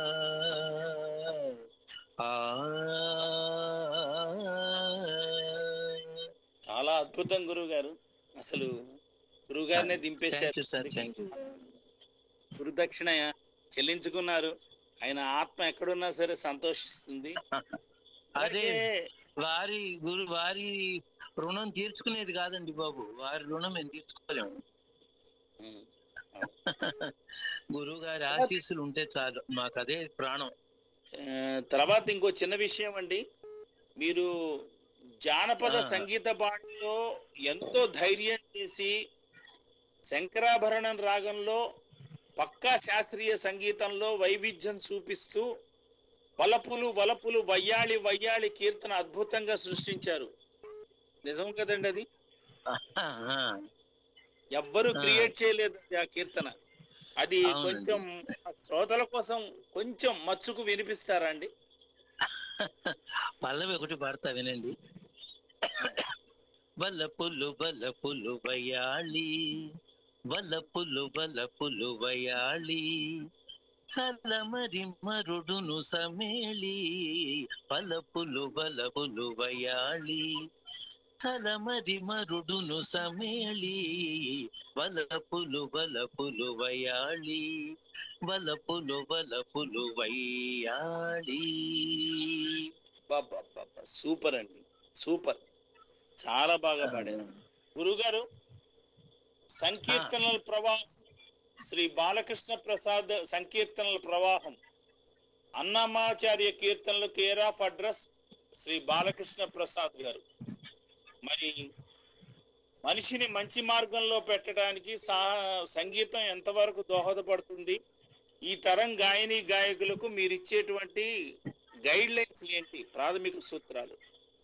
ఆ చాలా అద్భుతం గురువు గారు అసలు గురువు గారినే థ్యాంక్ యూ సార్ దింపేశారు థ్యాంక్ యూ గురుదక్షిణ చెల్లించుకున్నారు ఆయన ఆత్మ ఎక్కడున్నా సరే సంతోషిస్తుంది అదే అలాగే వారి గురు వారి రుణం తీర్చుకునేది కాదండి బాబు వారి రుణం మేము తీర్చుకోలేము ఉమ్, గురువు గారి ఆశీస్సులు ఉంటే చాలు మాకు అదే ప్రాణం ఆ, తర్వాత ఇంకో చిన్న విషయం అండి మీరు జానపద ఆ. సంగీత బాణిలో ఎంతో ధైర్యం చేసి శంకరాభరణం రాగంలో పక్కా శాస్త్రీయ సంగీతంలో వైవిధ్యం చూపిస్తూ వలపులు వలపులు వయ్యాళి వయ్యాళి కీర్తన అద్భుతంగా సృష్టించారు నిజం కదండి అది ఆహా. ఎవ్వరు ఆ. క్రియేట్ చేయలేదు ఆ కీర్తన అది అవునండి. కొంచెం శ్రోతల కోసం కొంచెం మచ్చుకు వినిపిస్తారా అండి పల్లవి ఒకటి పాడతా వినండి వలపులు వలపులు వయాళి వలపులు వలపులు వయాళి చల్లమరి మరుడును సమేళి వలపులు వలపులు వయాళి చలమరి మరుడును సమేళి వలపులు వలపులు వయాళి వలపులు వలపులు వయ్యాళి బాబా సూపర్ అండి సూపర్ చాలా బాగా పాడారు గురుగారు సంకీర్తనల ప్రవాహం శ్రీ బాలకృష్ణ ప్రసాద్ సంకీర్తనల ప్రవాహం అన్నమాచార్య కీర్తనలు care of address Shri Balakrishna Prasad garu మరి మనిషిని మంచి మార్గంలో పెట్టడానికి సా సంగీతం ఎంతవరకు దోహదపడుతుంది ఈ తరం గాయని గాయకులకు మీరు ఇచ్చేటువంటి గైడ్ లైన్స్ ఏంటి ప్రాథమిక సూత్రాలు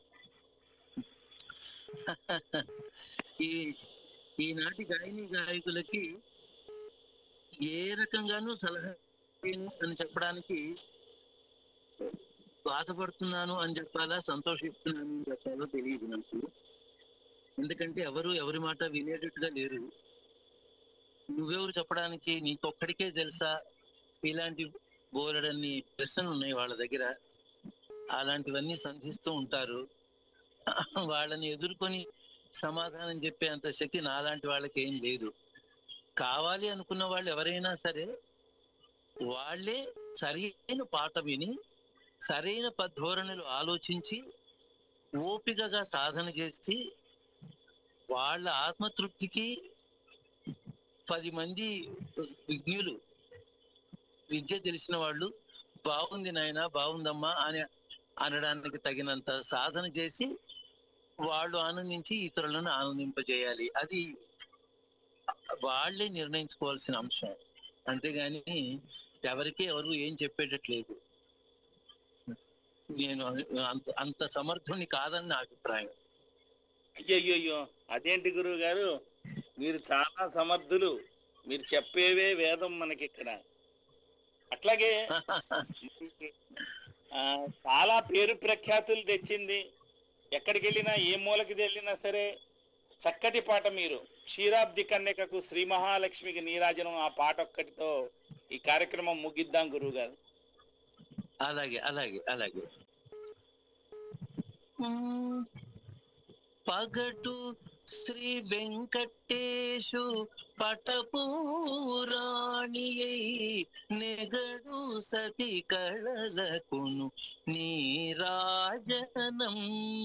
ఈ ఈనాటి గాయని గాయకులకి ఏ రకంగానూ సలహా అని చెప్పడానికి బాధపడుతున్నాను అని చెప్పాలా సంతోషిస్తున్నాను అని చెప్పాలో తెలియదు నాకు ఎందుకంటే ఎవరు ఎవరి మాట వినేటట్టుగా లేరు నువ్వెవరు చెప్పడానికి నీకొక్కడికే తెలుసా ఇలాంటి బోలెడన్ని ప్రశ్నలు ఉన్నాయి వాళ్ళ దగ్గర అలాంటివన్నీ సంధిస్తూ ఉంటారు వాళ్ళని ఎదుర్కొని సమాధానం చెప్పే అంత శక్తి నాలాంటి వాళ్ళకి ఏం లేదు కావాలి అనుకున్న వాళ్ళు ఎవరైనా సరే వాళ్ళే సరైన పాట విని సరైన పద్ధోరణులు ఆలోచించి ఓపికగా సాధన చేసి వాళ్ళ ఆత్మతృప్తికి పది మంది విజ్ఞులు విద్య తెలిసిన వాళ్ళు బాగుంది నాయన బాగుందమ్మా అని అనడానికి తగినంత సాధన చేసి వాళ్ళు ఆనందించి ఇతరులను ఆనందింపజేయాలి అది వాళ్ళే నిర్ణయించుకోవాల్సిన అంశం అంతేగాని ఎవరికి ఎవరు ఏం చెప్పేటట్లేదు నేను అంత అంత సమర్థుని కాదని నా అభిప్రాయం అయ్యయ్యో అదేంటి గురువు గారు మీరు చాలా సమర్థులు మీరు చెప్పేవే వేదం మనకి ఇక్కడ అట్లాగే ఆ, చాలా పేరు ప్రఖ్యాతులు తెచ్చింది ఎక్కడికి వెళ్ళినా ఏ మూలకి వెళ్ళినా సరే చక్కటి పాట మీరు క్షీరాబ్ది కన్యకకు శ్రీ మహాలక్ష్మికి నీరాజనం ఆ పాట ఒక్కటితో ఈ కార్యక్రమం ముగిద్దాం గురువు గారు అలాగే అలాగే అలాగే మ్మ్. పగటు శ్రీ వెంకటేశు పటపూరాణియై నెగడు సతి కళలకును నీరాజనం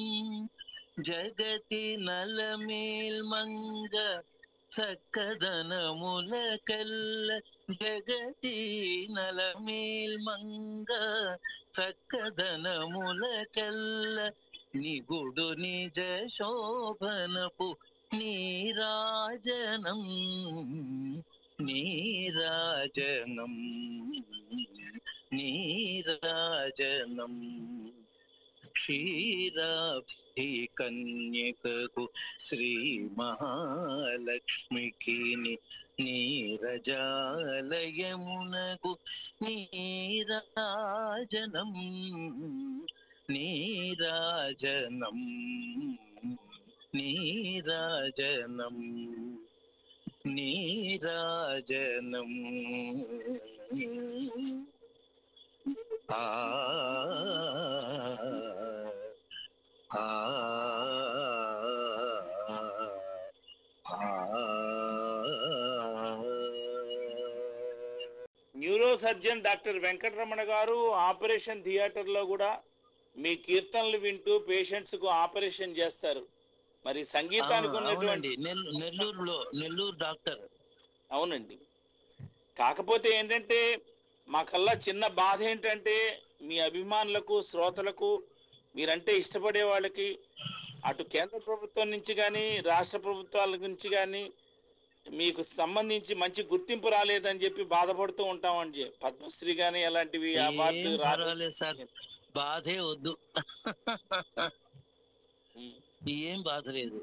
జగతి నలమేల్మంగ చక్కదనముల కల్ల జగతి నలమేల్మంగ చక్కదనముల కల్ల నిగుడు నిజ శోభనపు నీరాజనం నీరాజనం నీరాజనం క్షీరాబ్ధి కన్యకకు శ్రీ మహాలక్ష్మికి నీరజాలయమునకు నీరాజనం నీరాజనం నీరాజనం నీరాజనం ఆ ఆ న్యూరో సర్జన్ డాక్టర్ వెంకటరమణ గారు ఆపరేషన్ థియేటర్ లో కూడా మీ కీర్తనలు వింటూ పేషెంట్స్ కు ఆపరేషన్ చేస్తారు మరి సంగీతానికి ఉన్నటువంటి అవునండి నెల్- నెల్లూరులో నెల్లూరు డాక్టర్ అవునండి కాకపోతే ఏంటంటే మాకల్లా చిన్న బాధ ఏంటంటే మీ అభిమానులకు శ్రోతలకు మీరంటే ఇష్టపడే వాళ్ళకి అటు కేంద్ర ప్రభుత్వం నుంచి కానీ రాష్ట్ర ప్రభుత్వాల నుంచి కానీ మీకు సంబంధించి మంచి గుర్తింపు రాలేదని చెప్పి బాధపడుతూ ఉంటామని చెప్పి పద్మశ్రీ కానీ అలాంటివి అవార్డులు ఏం రాలేదు పర్వాలేదు సార్ బాధే వద్దు ఏం బాధ లేదు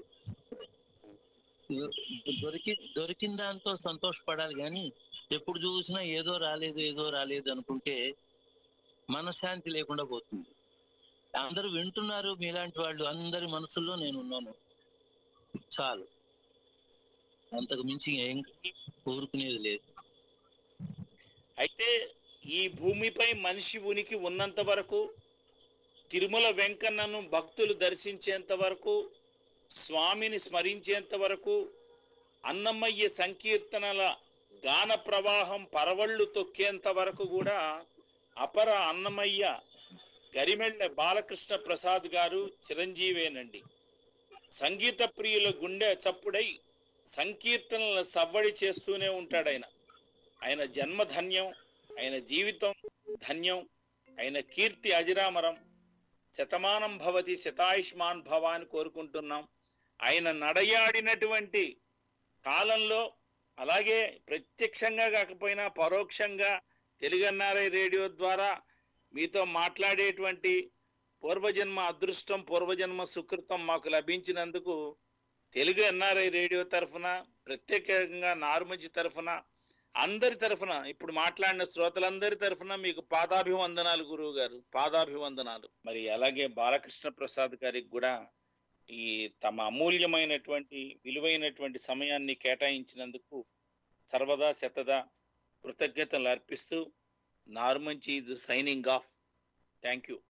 దొరికి దొరికిన దాంతో సంతోషపడాలి కానీ ఎప్పుడు చూసినా ఏదో రాలేదు ఏదో రాలేదు అనుకుంటే మనశ్శాంతి లేకుండా పోతుంది అందరూ వింటున్నారు మీలాంటి వాళ్ళు అందరి మనసుల్లో నేను ఉన్నాను చాలు అంతకు మించి ఏం కోరుకునేది లేదు అయితే ఈ భూమిపై మనిషి ఉనికి ఉన్నంత వరకు తిరుమల వెంకన్నను భక్తులు దర్శించేంత వరకు స్వామిని స్మరించేంత వరకు అన్నమయ్య సంకీర్తనల గాన ప్రవాహం పరవళ్ళు తొక్కేంత వరకు కూడా అపర అన్నమయ్య గరిమెళ్ళ బాలకృష్ణ ప్రసాద్ గారు చిరంజీవేనండి సంగీత ప్రియుల గుండె చప్పుడై సంకీర్తనల సవ్వడి చేస్తూనే ఉంటాడు ఆయన ఆయన జన్మ ధన్యం ఆయన జీవితం ధన్యం ఆయన కీర్తి అజరామరం శతమానం భవతి శతాయుష్మాన్ భవ అని కోరుకుంటున్నాం ఆయన నడయాడినటువంటి కాలంలో అలాగే ప్రత్యక్షంగా కాకపోయినా పరోక్షంగా తెలుగన్నారై రేడియో ద్వారా మీతో మాట్లాడేటువంటి పూర్వజన్మ అదృష్టం పూర్వజన్మ సుకృతం మాకు లభించినందుకు తెలుగు ఎన్ఆర్ఐ రేడియో తరఫున ప్రత్యేకంగా నార్మజి తరఫున అందరి తరఫున ఇప్పుడు మాట్లాడిన శ్రోతలందరి తరఫున మీకు పాదాభివందనాలు గురువు గారు పాదాభివందనాలు మరి అలాగే బాలకృష్ణ ప్రసాద్ గారికి కూడా ఈ తమ అమూల్యమైనటువంటి విలువైనటువంటి సమయాన్ని కేటాయించినందుకు సర్వదా శతదా కృతజ్ఞతలు అర్పిస్తూ Narmanchi is signing off thank you